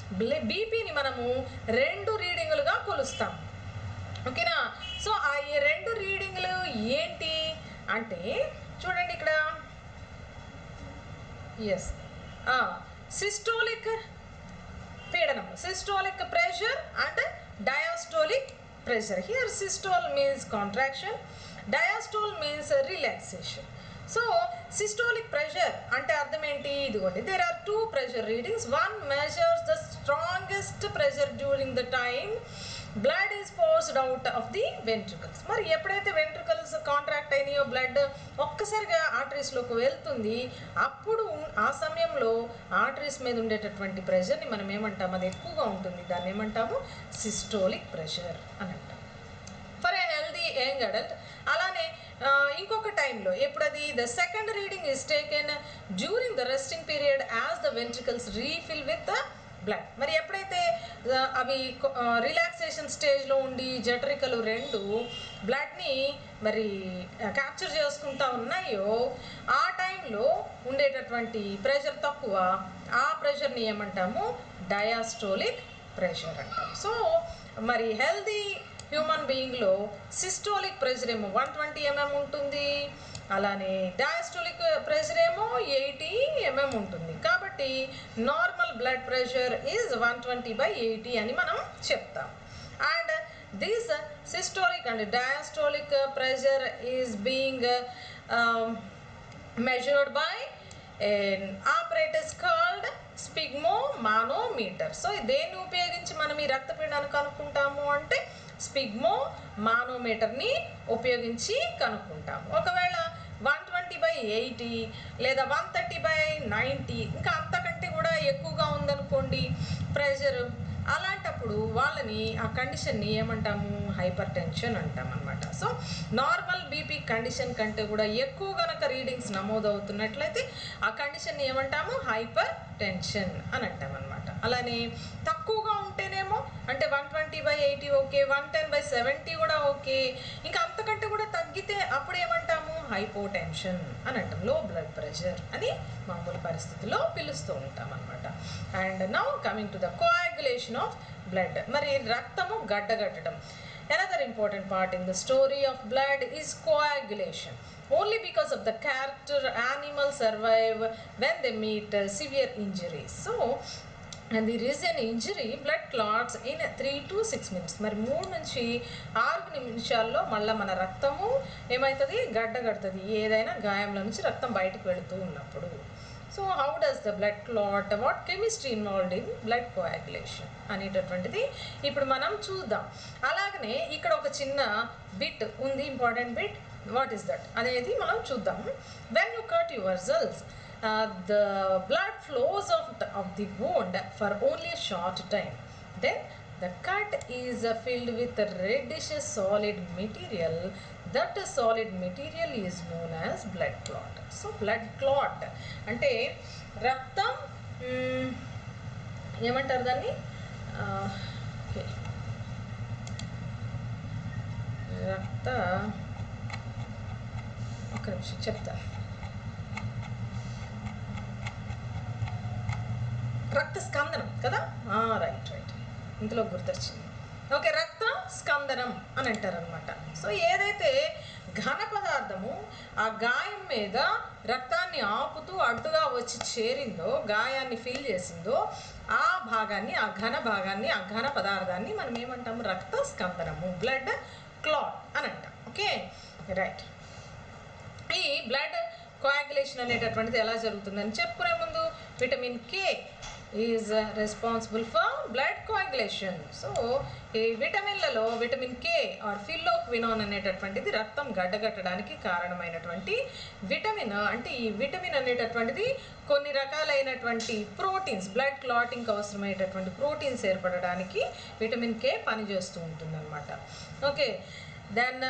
బీపీని మనము రెండు రీడింగులుగా కొలుస్తాం ఓకేనా సో ఆ ఈ రెండు రీడింగ్లు ఏంటి అంటే చూడండి ఇక్కడ ఎస్ సిస్టోలిక్ పీడనం systolic pressure and diastolic pressure here systole means contraction diastole means relaxation so systolic pressure అంటే అర్థం ఏంటి ఇదిగోండి there are two pressure readings one measures the strongest pressure during the time blood is forced out of the ventricles మరి ఎప్పుడైతే వెంట్రికల్స్ కాంట్రాక్ట్ అయినాయో బ్లడ్ ఒక్కసారిగా ఆర్టరీస్లోకి వెళ్తుంది అప్పుడు ఉన్- ఆ సమయంలో ఆర్టరీస్ మీద ఉండేటటువంటి ప్రెషర్ని మనం ఏమంటాం అది ఎక్కువగా ఉంటుంది దాన్ని ఏమంటాము సిస్టోలిక్ ప్రెషర్ అని అంటాం for a healthy young adult అలానే ఆ, ఇంకొక టైంలో ఎప్పుడు అది the second reading is taken during the resting period as the ventricles refill with the blood మరి ఎప్పుడైతే ఆ, అవి రిలాక్సేషన్ స్టేజ్లో ఉండి జఠరికలు రెండు బ్లడ్ని మరి క్యాప్చర్ చేసుకుంటా ఉన్నాయో ఆ టైంలో ఉండేటటువంటి ప్రెషర్ తక్కువ ఆ ప్రెషర్ని ఏమంటాము డయాస్టోలిక్ ప్రెషర్ అంటాం సో మరి హెల్దీ హ్యూమన్ బీయింగ్లో సిస్టోలిక్ ప్రెషర్ ఏమో వన్ ట్వంటీ ఎంఎం ఉంటుంది అలానే డయాస్టోలిక్ ప్రెషర్ ఏమో ఎయిటీ ఎంఎం ఉంటుంది కాబట్టి normal blood pressure is one twenty by eighty అని మనం చెప్తాం and this systolic and diastolic pressure is being measured by an apparatus called sphygmomanometer so దేన్ని ఉపయోగించి మనం ఈ రక్తపీడాన్ని కనుక్కుంటాము అంటే స్పిగ్మో మానోమీటర్ని ఉపయోగించి కనుక్కుంటాము ఒకవేళ వన్ ట్వంటీ బై ఎయిటీ లేదా వన్ థర్టీ బై నైంటీ ఇంకా అంతకంటే కూడా ఎక్కువగా ఉందనుకోండి ప్రెషర్ అలాంటప్పుడు వాళ్ళని ఆ కండిషన్ని ఏమంటాము హైపర్ టెన్షన్ అంటాం అనమాట సో నార్మల్ బీపీ కండిషన్ కంటే కూడా ఎక్కువ గనక రీడింగ్స్ నమోదవుతున్నట్లయితే ఆ కండిషన్ని ఏమంటాము హైపర్ టెన్షన్ అని అంటాం అనమాట అలానే తక్కువగా ఉంటేనేమో ఏమో అంటే one twenty by eighty okay one ten by seventy కూడా ఓకే ఇంకా అంతకంటే కూడా తగ్గితే అప్పుడు ఏమంటాము హైపోటెన్షన్ అని అంటాం లో బ్లడ్ ప్రెషర్ అని మామూలు పరిస్థితుల్లో పిలుస్తూ ఉంటాం అనమాట and now coming to the coagulation of blood మరి రక్తము గడ్డగట్టడం Another important part in the story of blood is coagulation. Only because of the character animals survive when they meet uh, severe injuries. So, and there is an injury, blood clots in three to six minutes మరి మూడు నుంచి ఆరు నిమిషాల్లో మళ్ళీ మన రక్తము ఏమవుతుంది గడ్డ కడుతుంది ఏదైనా గాయంలో నుంచి రక్తం బయటకు వెళుతూ ఉన్నప్పుడు so how does the blood clot what chemistry involved in blood coagulation అనేటటువంటిది ఇప్పుడు మనం చూద్దాం అలాగనే ఇక్కడ ఒక చిన్న బిట్ ఉంది important bit what is that అనేది మనం చూద్దాం when you cut yourself the blood flows of of the wound for only short time then the cut is uh, filled with a reddish solid material that solid material is known as blood clot so blood clot అంటే రక్తం మ్, ఏమంటారు దాన్ని ఓకే రక్త ఒక నిమిషం చెప్తా రక్త స్కందనం కదా రైట్ రైట్ ఇందులో గుర్తొచ్చింది ఓకే రక్త స్కందనం అని అంటారు అనమాట సో ఏదైతే ఘన పదార్థము ఆ గాయం మీద రక్తాన్ని ఆపుతూ అడ్డుగా వచ్చి చేరిందో గాయాన్ని ఫిల్ చేసిందో ఆ భాగాన్ని ఆ ఘన భాగాన్ని ఆ ఘన పదార్థాన్ని మనం ఏమంటాము రక్త స్కందనము బ్లడ్ క్లాట్ అని అంటాం ఓకే రైట్ ఈ బ్లడ్ కోయాగులేషన్ అనేటటువంటిది ఎలా జరుగుతుందని చెప్పుకునే ముందు vitamin K is responsible for blood coagulation so ఈ విటమిన్లలో విటమిన్ కే ఆర్ ఫిల్లోక్వినోన్ అనేటటువంటిది రక్తం గడ్డగట్టడానికి కారణమైనటువంటి విటమిన్ అంటే ఈ విటమిన్ అనేటటువంటిది కొన్ని రకాలైనటువంటి ప్రోటీన్స్ బ్లడ్ క్లాటింగ్ అవసరమైనటువంటి ప్రోటీన్స్ ఏర్పడడానికి విటమిన్ కే పనిచేస్తూ ఉంటుందన్నమాట okay then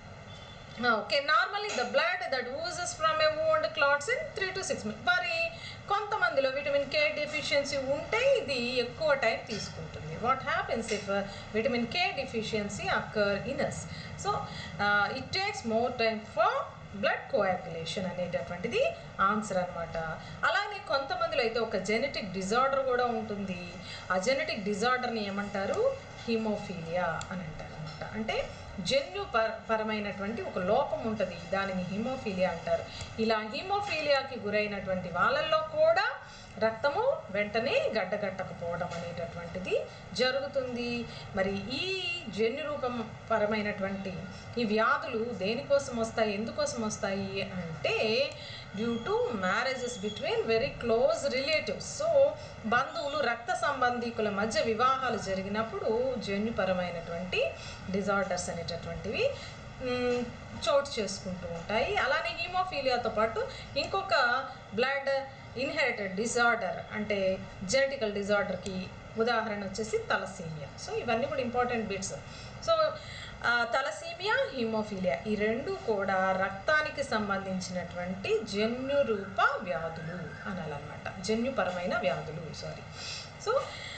okay normally the blood that oozes from a wound clots in three to six minutes మరి కొంతమందిలో విటమిన్ కే డెఫిషియన్సీ ఉంటే ఇది ఎక్కువ టైం తీసుకుంటుంది what happens if vitamin K deficiency occur in us so it takes more time for blood coagulation అనేటటువంటిది ఆన్సర్ అనమాట అలానే కొంతమందిలో అయితే ఒక జెనెటిక్ డిజార్డర్ కూడా ఉంటుంది ఆ జెనెటిక్ డిజార్డర్ని ఏమంటారు హిమోఫీలియా అని అంటారు అనమాట అంటే జన్యు పర పరమైనటువంటి ఒక లోపం ఉంటుంది దానిని హిమోఫీలియా అంటారు ఇలా హిమోఫీలియాకి గురైనటువంటి వాళ్ళల్లో కూడా రక్తము వెంటనే గడ్డగట్టకపోవడం అనేటటువంటిది జరుగుతుంది మరి ఈ జన్యు రూపం పరమైనటువంటి ఈ వ్యాధులు దేనికోసం వస్తాయి ఎందుకోసం వస్తాయి అంటే due to marriages between very close relatives so బంధువులు రక్త సంబంధీకుల మధ్య వివాహాలు జరిగినప్పుడు జన్యుపరమైనటువంటి డిజార్డర్స్ అనేటటువంటివి మ్, చోటు చేసుకుంటూ ఉంటాయి అలానే హీమోఫీలియాతో పాటు ఇంకొక బ్లడ్ ఇన్హెరిటెడ్ డిజార్డర్ అంటే జెనెటికల్ డిజార్డర్కి ఉదాహరణ వచ్చేసి తలసీమియా సో ఇవన్నీ కూడా important bits so thalassaemia haemophilia ఈ రెండు కూడా రక్తానికి సంబంధించినటువంటి జన్యురూప వ్యాధులు అనాలన్నమాట జన్యుపరమైన వ్యాధులు sorry so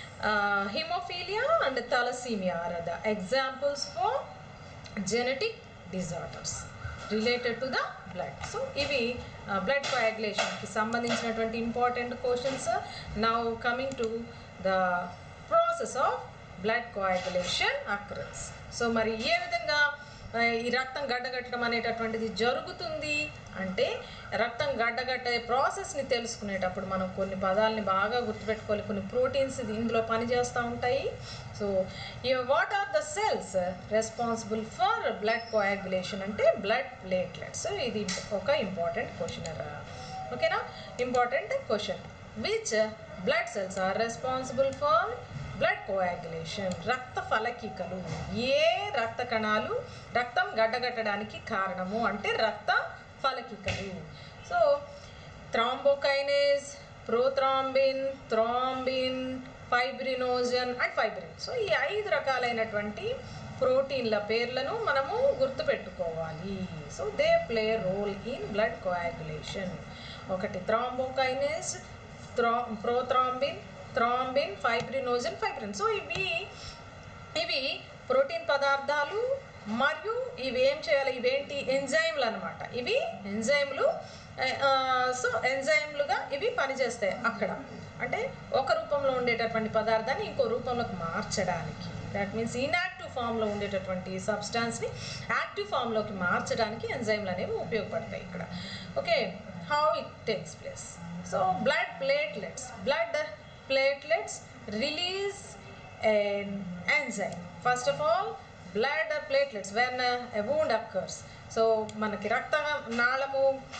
haemophilia and thalassaemia are the examples for genetic disorders related to the blood so ఇవి బ్లడ్ కోయాగులేషన్కి సంబంధించినటువంటి important questions now coming to the process of blood coagulation occurs so మరి ఏ విధంగా ఆ, ఈ రక్తం గడ్డగట్టడం అనేటటువంటిది జరుగుతుంది అంటే రక్తం గడ్డగట్టే ప్రాసెస్ని తెలుసుకునేటప్పుడు మనం కొన్ని పదాలని బాగా గుర్తుపెట్టుకోవాలి కొన్ని ప్రోటీన్స్ ఇది ఇందులో పనిచేస్తూ ఉంటాయి so what are the cells responsible for blood coagulation అంటే బ్లడ్ ప్లేట్లెట్స్ ఇది ఒక ఇంపార్టెంట్ క్వశ్చన్ ఓకేనా important question which blood cells are responsible for blood coagulation రక్త ఫలకికలు ఏ రక్త కణాలు రక్తం గడ్డగట్టడానికి కారణము అంటే రక్త ఫలకికలు so thrombokinase prothrombin thrombin fibrinogen and fibrin so ఈ ఐదు రకాలైనటువంటి ప్రోటీన్ల పేర్లను మనము గుర్తుపెట్టుకోవాలి so they play role in blood coagulation ఒకటి థ్రాంబోకైనేజ్ థ్రా prothrombin thrombin fibrinogen fibrin so ఇవి ఇవి ప్రోటీన్ పదార్థాలు మరియు ఇవి ఏం చేయాలి ఇవేంటి ఎంజైమ్లు అనమాట ఇవి ఎంజైమ్లు సో ఎంజైమ్లుగా ఇవి పనిచేస్తాయి అక్కడ అంటే ఒక రూపంలో ఉండేటటువంటి పదార్థాన్ని ఇంకో రూపంలోకి మార్చడానికి దాట్ మీన్స్ ఇన్యాక్టివ్ ఫామ్లో ఉండేటటువంటి సబ్స్టాన్స్ని యాక్టివ్ ఫామ్లోకి మార్చడానికి ఎంజైమ్లు అనేవి ఉపయోగపడతాయి ఇక్కడ okay how it takes place so blood platelets blood platelets release an enzyme. First of all, blood platelets when uh, a wound occurs. So మనకి రక్త నాళము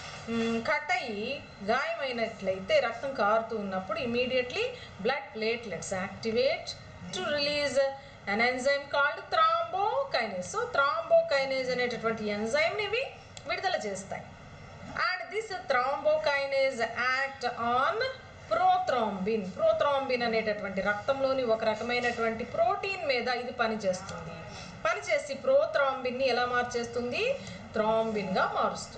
కట్ అయ్యి గాయమైనట్లయితే రక్తం కారుతూ ఉన్నప్పుడు immediately blood platelets activate to release an enzyme called thrombokinase so thrombokinase అనేటటువంటి ఎంజైమ్ని ఇవి విడుదల చేస్తాయి and this thrombokinase act on prothrombin prothrombin అనేటటువంటి రక్తంలోని ఒక రకమైనటువంటి ప్రోటీన్ మీద ఇది పనిచేస్తుంది పనిచేసి ప్రోథ్రాంబిన్ని ఎలా మార్చేస్తుంది థ్రాంబిన్గా మారుస్తుంది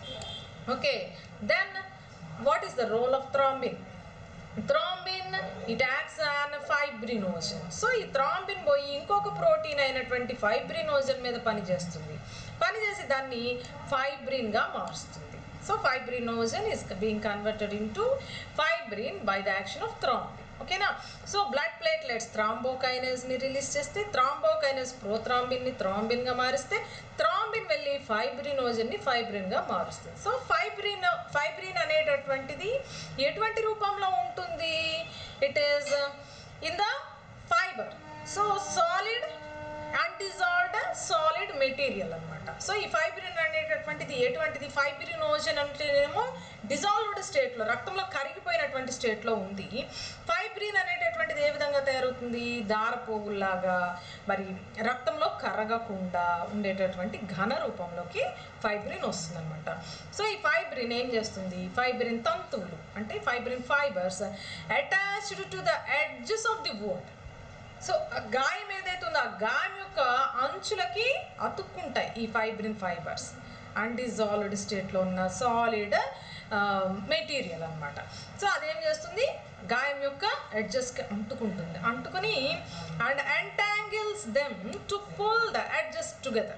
okay then what is the role of thrombin thrombin it acts on fibrinogen so ఈ థ్రాంబిన్ పోయి ఇంకొక ప్రోటీన్ అయినటువంటి ఫైబ్రినోజన్ మీద పనిచేస్తుంది పనిచేసి దాన్ని ఫైబ్రిన్గా మారుస్తుంది so fibrinogen is being converted into fibrin by the action of thrombin ఓకేనా సో బ్లడ్ ప్లేట్లెట్స్ థ్రాంబోకైనస్ని రిలీజ్ చేస్తే థ్రాంబోకైనస్ ప్రోథ్రాంబిన్ని థ్రాంబిన్గా మారిస్తే థ్రాంబిన్ వెళ్ళి ఫైబ్రినోజన్ని ఫైబ్రిన్గా మారుస్తుంది సో ఫైబ్రిన్ ఫైబ్రిన్ అనేటటువంటిది ఎటువంటి రూపంలో ఉంటుంది it is in the fibre so solid undissolved solid material అనమాట సో ఈ ఫైబ్రిన్ అనేటటువంటిది ఎటువంటిది ఫైబ్రినోజన్ అంటేనేమో డిజాల్వ్డ్ స్టేట్లో రక్తంలో కరిగిపోయినటువంటి స్టేట్లో ఉంది ఫైబ్రిన్ అనేటటువంటిది ఏ విధంగా తయారవుతుంది దారపోగుల్లాగా మరి రక్తంలో కరగకుండా ఉండేటటువంటి ఘన రూపంలోకి ఫైబ్రిన్ వస్తుంది అనమాట సో ఈ ఫైబ్రిన్ ఏం చేస్తుంది ఫైబ్రిన్ తంతువులు అంటే fibrin fibres attached to the edges of the wound so ఆ గాయం ఏదైతే ఉందో ఆ గాయం యొక్క అంచులకి అతుక్కుంటాయి ఈ ఫైబ్రిన్ ఫైబర్స్ అన్డిజాల్వ్డ్ స్టేట్లో ఉన్న సాలిడ్ మెటీరియల్ అన్నమాట సో అదేం చేస్తుంది గాయం యొక్క ఎడ్జెస్కి అంటుకుంటుంది అంటుకొని and entangles them to pull the edges together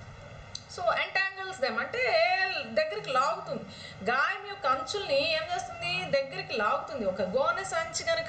so entangles them అంటే దగ్గరికి లాగుతుంది గాయం యొక్క అంచుల్ని ఏం చేస్తుంది దగ్గరికి లాగుతుంది ఒక గోనెస్ అంచు కనుక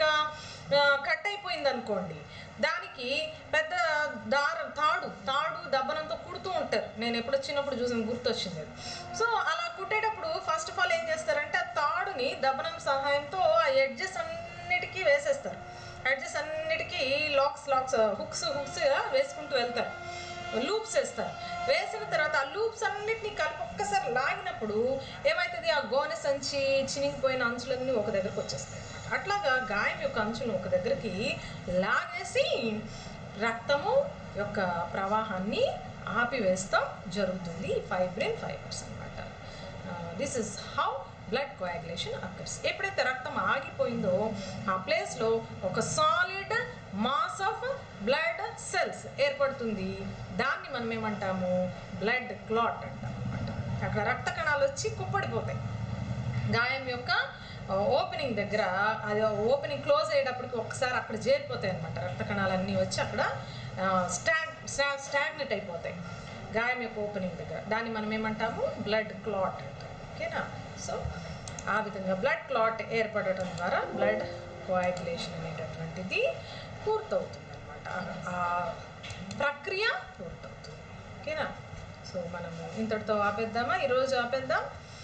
కట్ అయిపోయింది అనుకోండి దానికి పెద్ద దారం తాడు తాడు దబ్బనంతో కుడుతూ ఉంటారు నేను ఎప్పుడు వచ్చినప్పుడు చూసిన గుర్తొచ్చింది అది సో అలా కుట్టేటప్పుడు ఫస్ట్ ఆఫ్ ఆల్ ఏం చేస్తారంటే ఆ తాడుని దబ్బనం సహాయంతో ఆ ఎడ్జెస్ అన్నిటికీ వేసేస్తారు ఎడ్జెస్ అన్నిటికీ లాక్స్ లాక్స్ హుక్స్ హుక్స్ వేసుకుంటూ వెళ్తారు లూప్స్ వేస్తారు వేసిన తర్వాత ఆ లూప్స్ అన్నిటిని కలిపి ఒక్కసారి లాగినప్పుడు ఏమవుతుంది ఆ గోనె సంచి చినిగిపోయిన అంచులన్నీ ఒక దగ్గరకు వచ్చేస్తాయి అట్లాగా గాయం యొక్క అంచులను ఒక దగ్గరికి లాగేసి రక్తము యొక్క ప్రవాహాన్ని ఆపివేస్తాం జరుగుతుంది ఫైబ్రిన్ ఫైబర్స్ అనమాట this is how blood coagulation occurs ఎప్పుడైతే రక్తం ఆగిపోయిందో ఆ ప్లేస్లో ఒక solid mass of blood cells ఏర్పడుతుంది దాన్ని మనం ఏమంటాము బ్లడ్ క్లాట్ అంటాం అనమాట అక్కడ రక్త కణాలు వచ్చి కుప్పడిపోతాయి గాయం యొక్క ఓపెనింగ్ దగ్గర అది ఓపెనింగ్ క్లోజ్ అయ్యేటప్పటికి ఒకసారి అక్కడ చేరిపోతాయి అనమాట రక్త కణాలన్నీ వచ్చి అక్కడ స్టాగ్ స్టాగ్నెట్ అయిపోతాయి గాయం యొక్క ఓపెనింగ్ దగ్గర దాన్ని మనం ఏమంటాము బ్లడ్ క్లాట్ అంటాం ఓకేనా సో ఆ విధంగా బ్లడ్ క్లాట్ ఏర్పడటం ద్వారా బ్లడ్ కోయాగులేషన్ అనేటటువంటిది పూర్తవుతుంది అనమాట ఆ ప్రక్రియ పూర్తవుతుంది ఓకేనా సో మనము ఇంతటితో ఆపేద్దామా ఈరోజు ఆపేద్దాం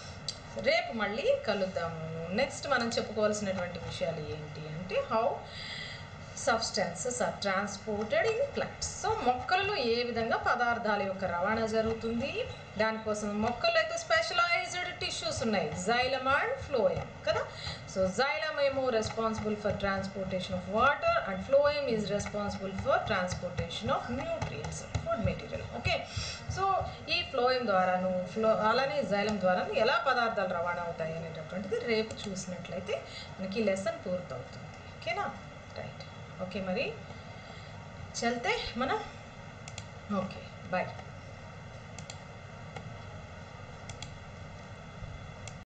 రేపు మళ్ళీ కలుద్దాము నెక్స్ట్ మనం చెప్పుకోవాల్సినటువంటి విషయాలు ఏంటి అంటే how substances are transported in plants so మొక్కలలో ఏ విధంగా పదార్థాల యొక్క రవాణా జరుగుతుంది దానికోసం మొక్కల్లో అయితే స్పెషలైజ్డ్ టిష్యూస్ ఉన్నాయి జైలమ్ అండ్ ఫ్లోయమ్ కదా సో జైలమ్ ఏమో responsible for transportation of water and phloem is responsible for transportation of nutrients food material okay so ఈ ఫ్లోయం ద్వారాను ఫ్లో అలానే జైలం ద్వారాను ఎలా పదార్థాలు రవాణా అవుతాయి అనేటటువంటిది రేపు చూసినట్లయితే మనకి లెసన్ పూర్తవుతుంది ఓకేనా రైట్ ఓకే మరి చల్తే మనం ఓకే బాయ్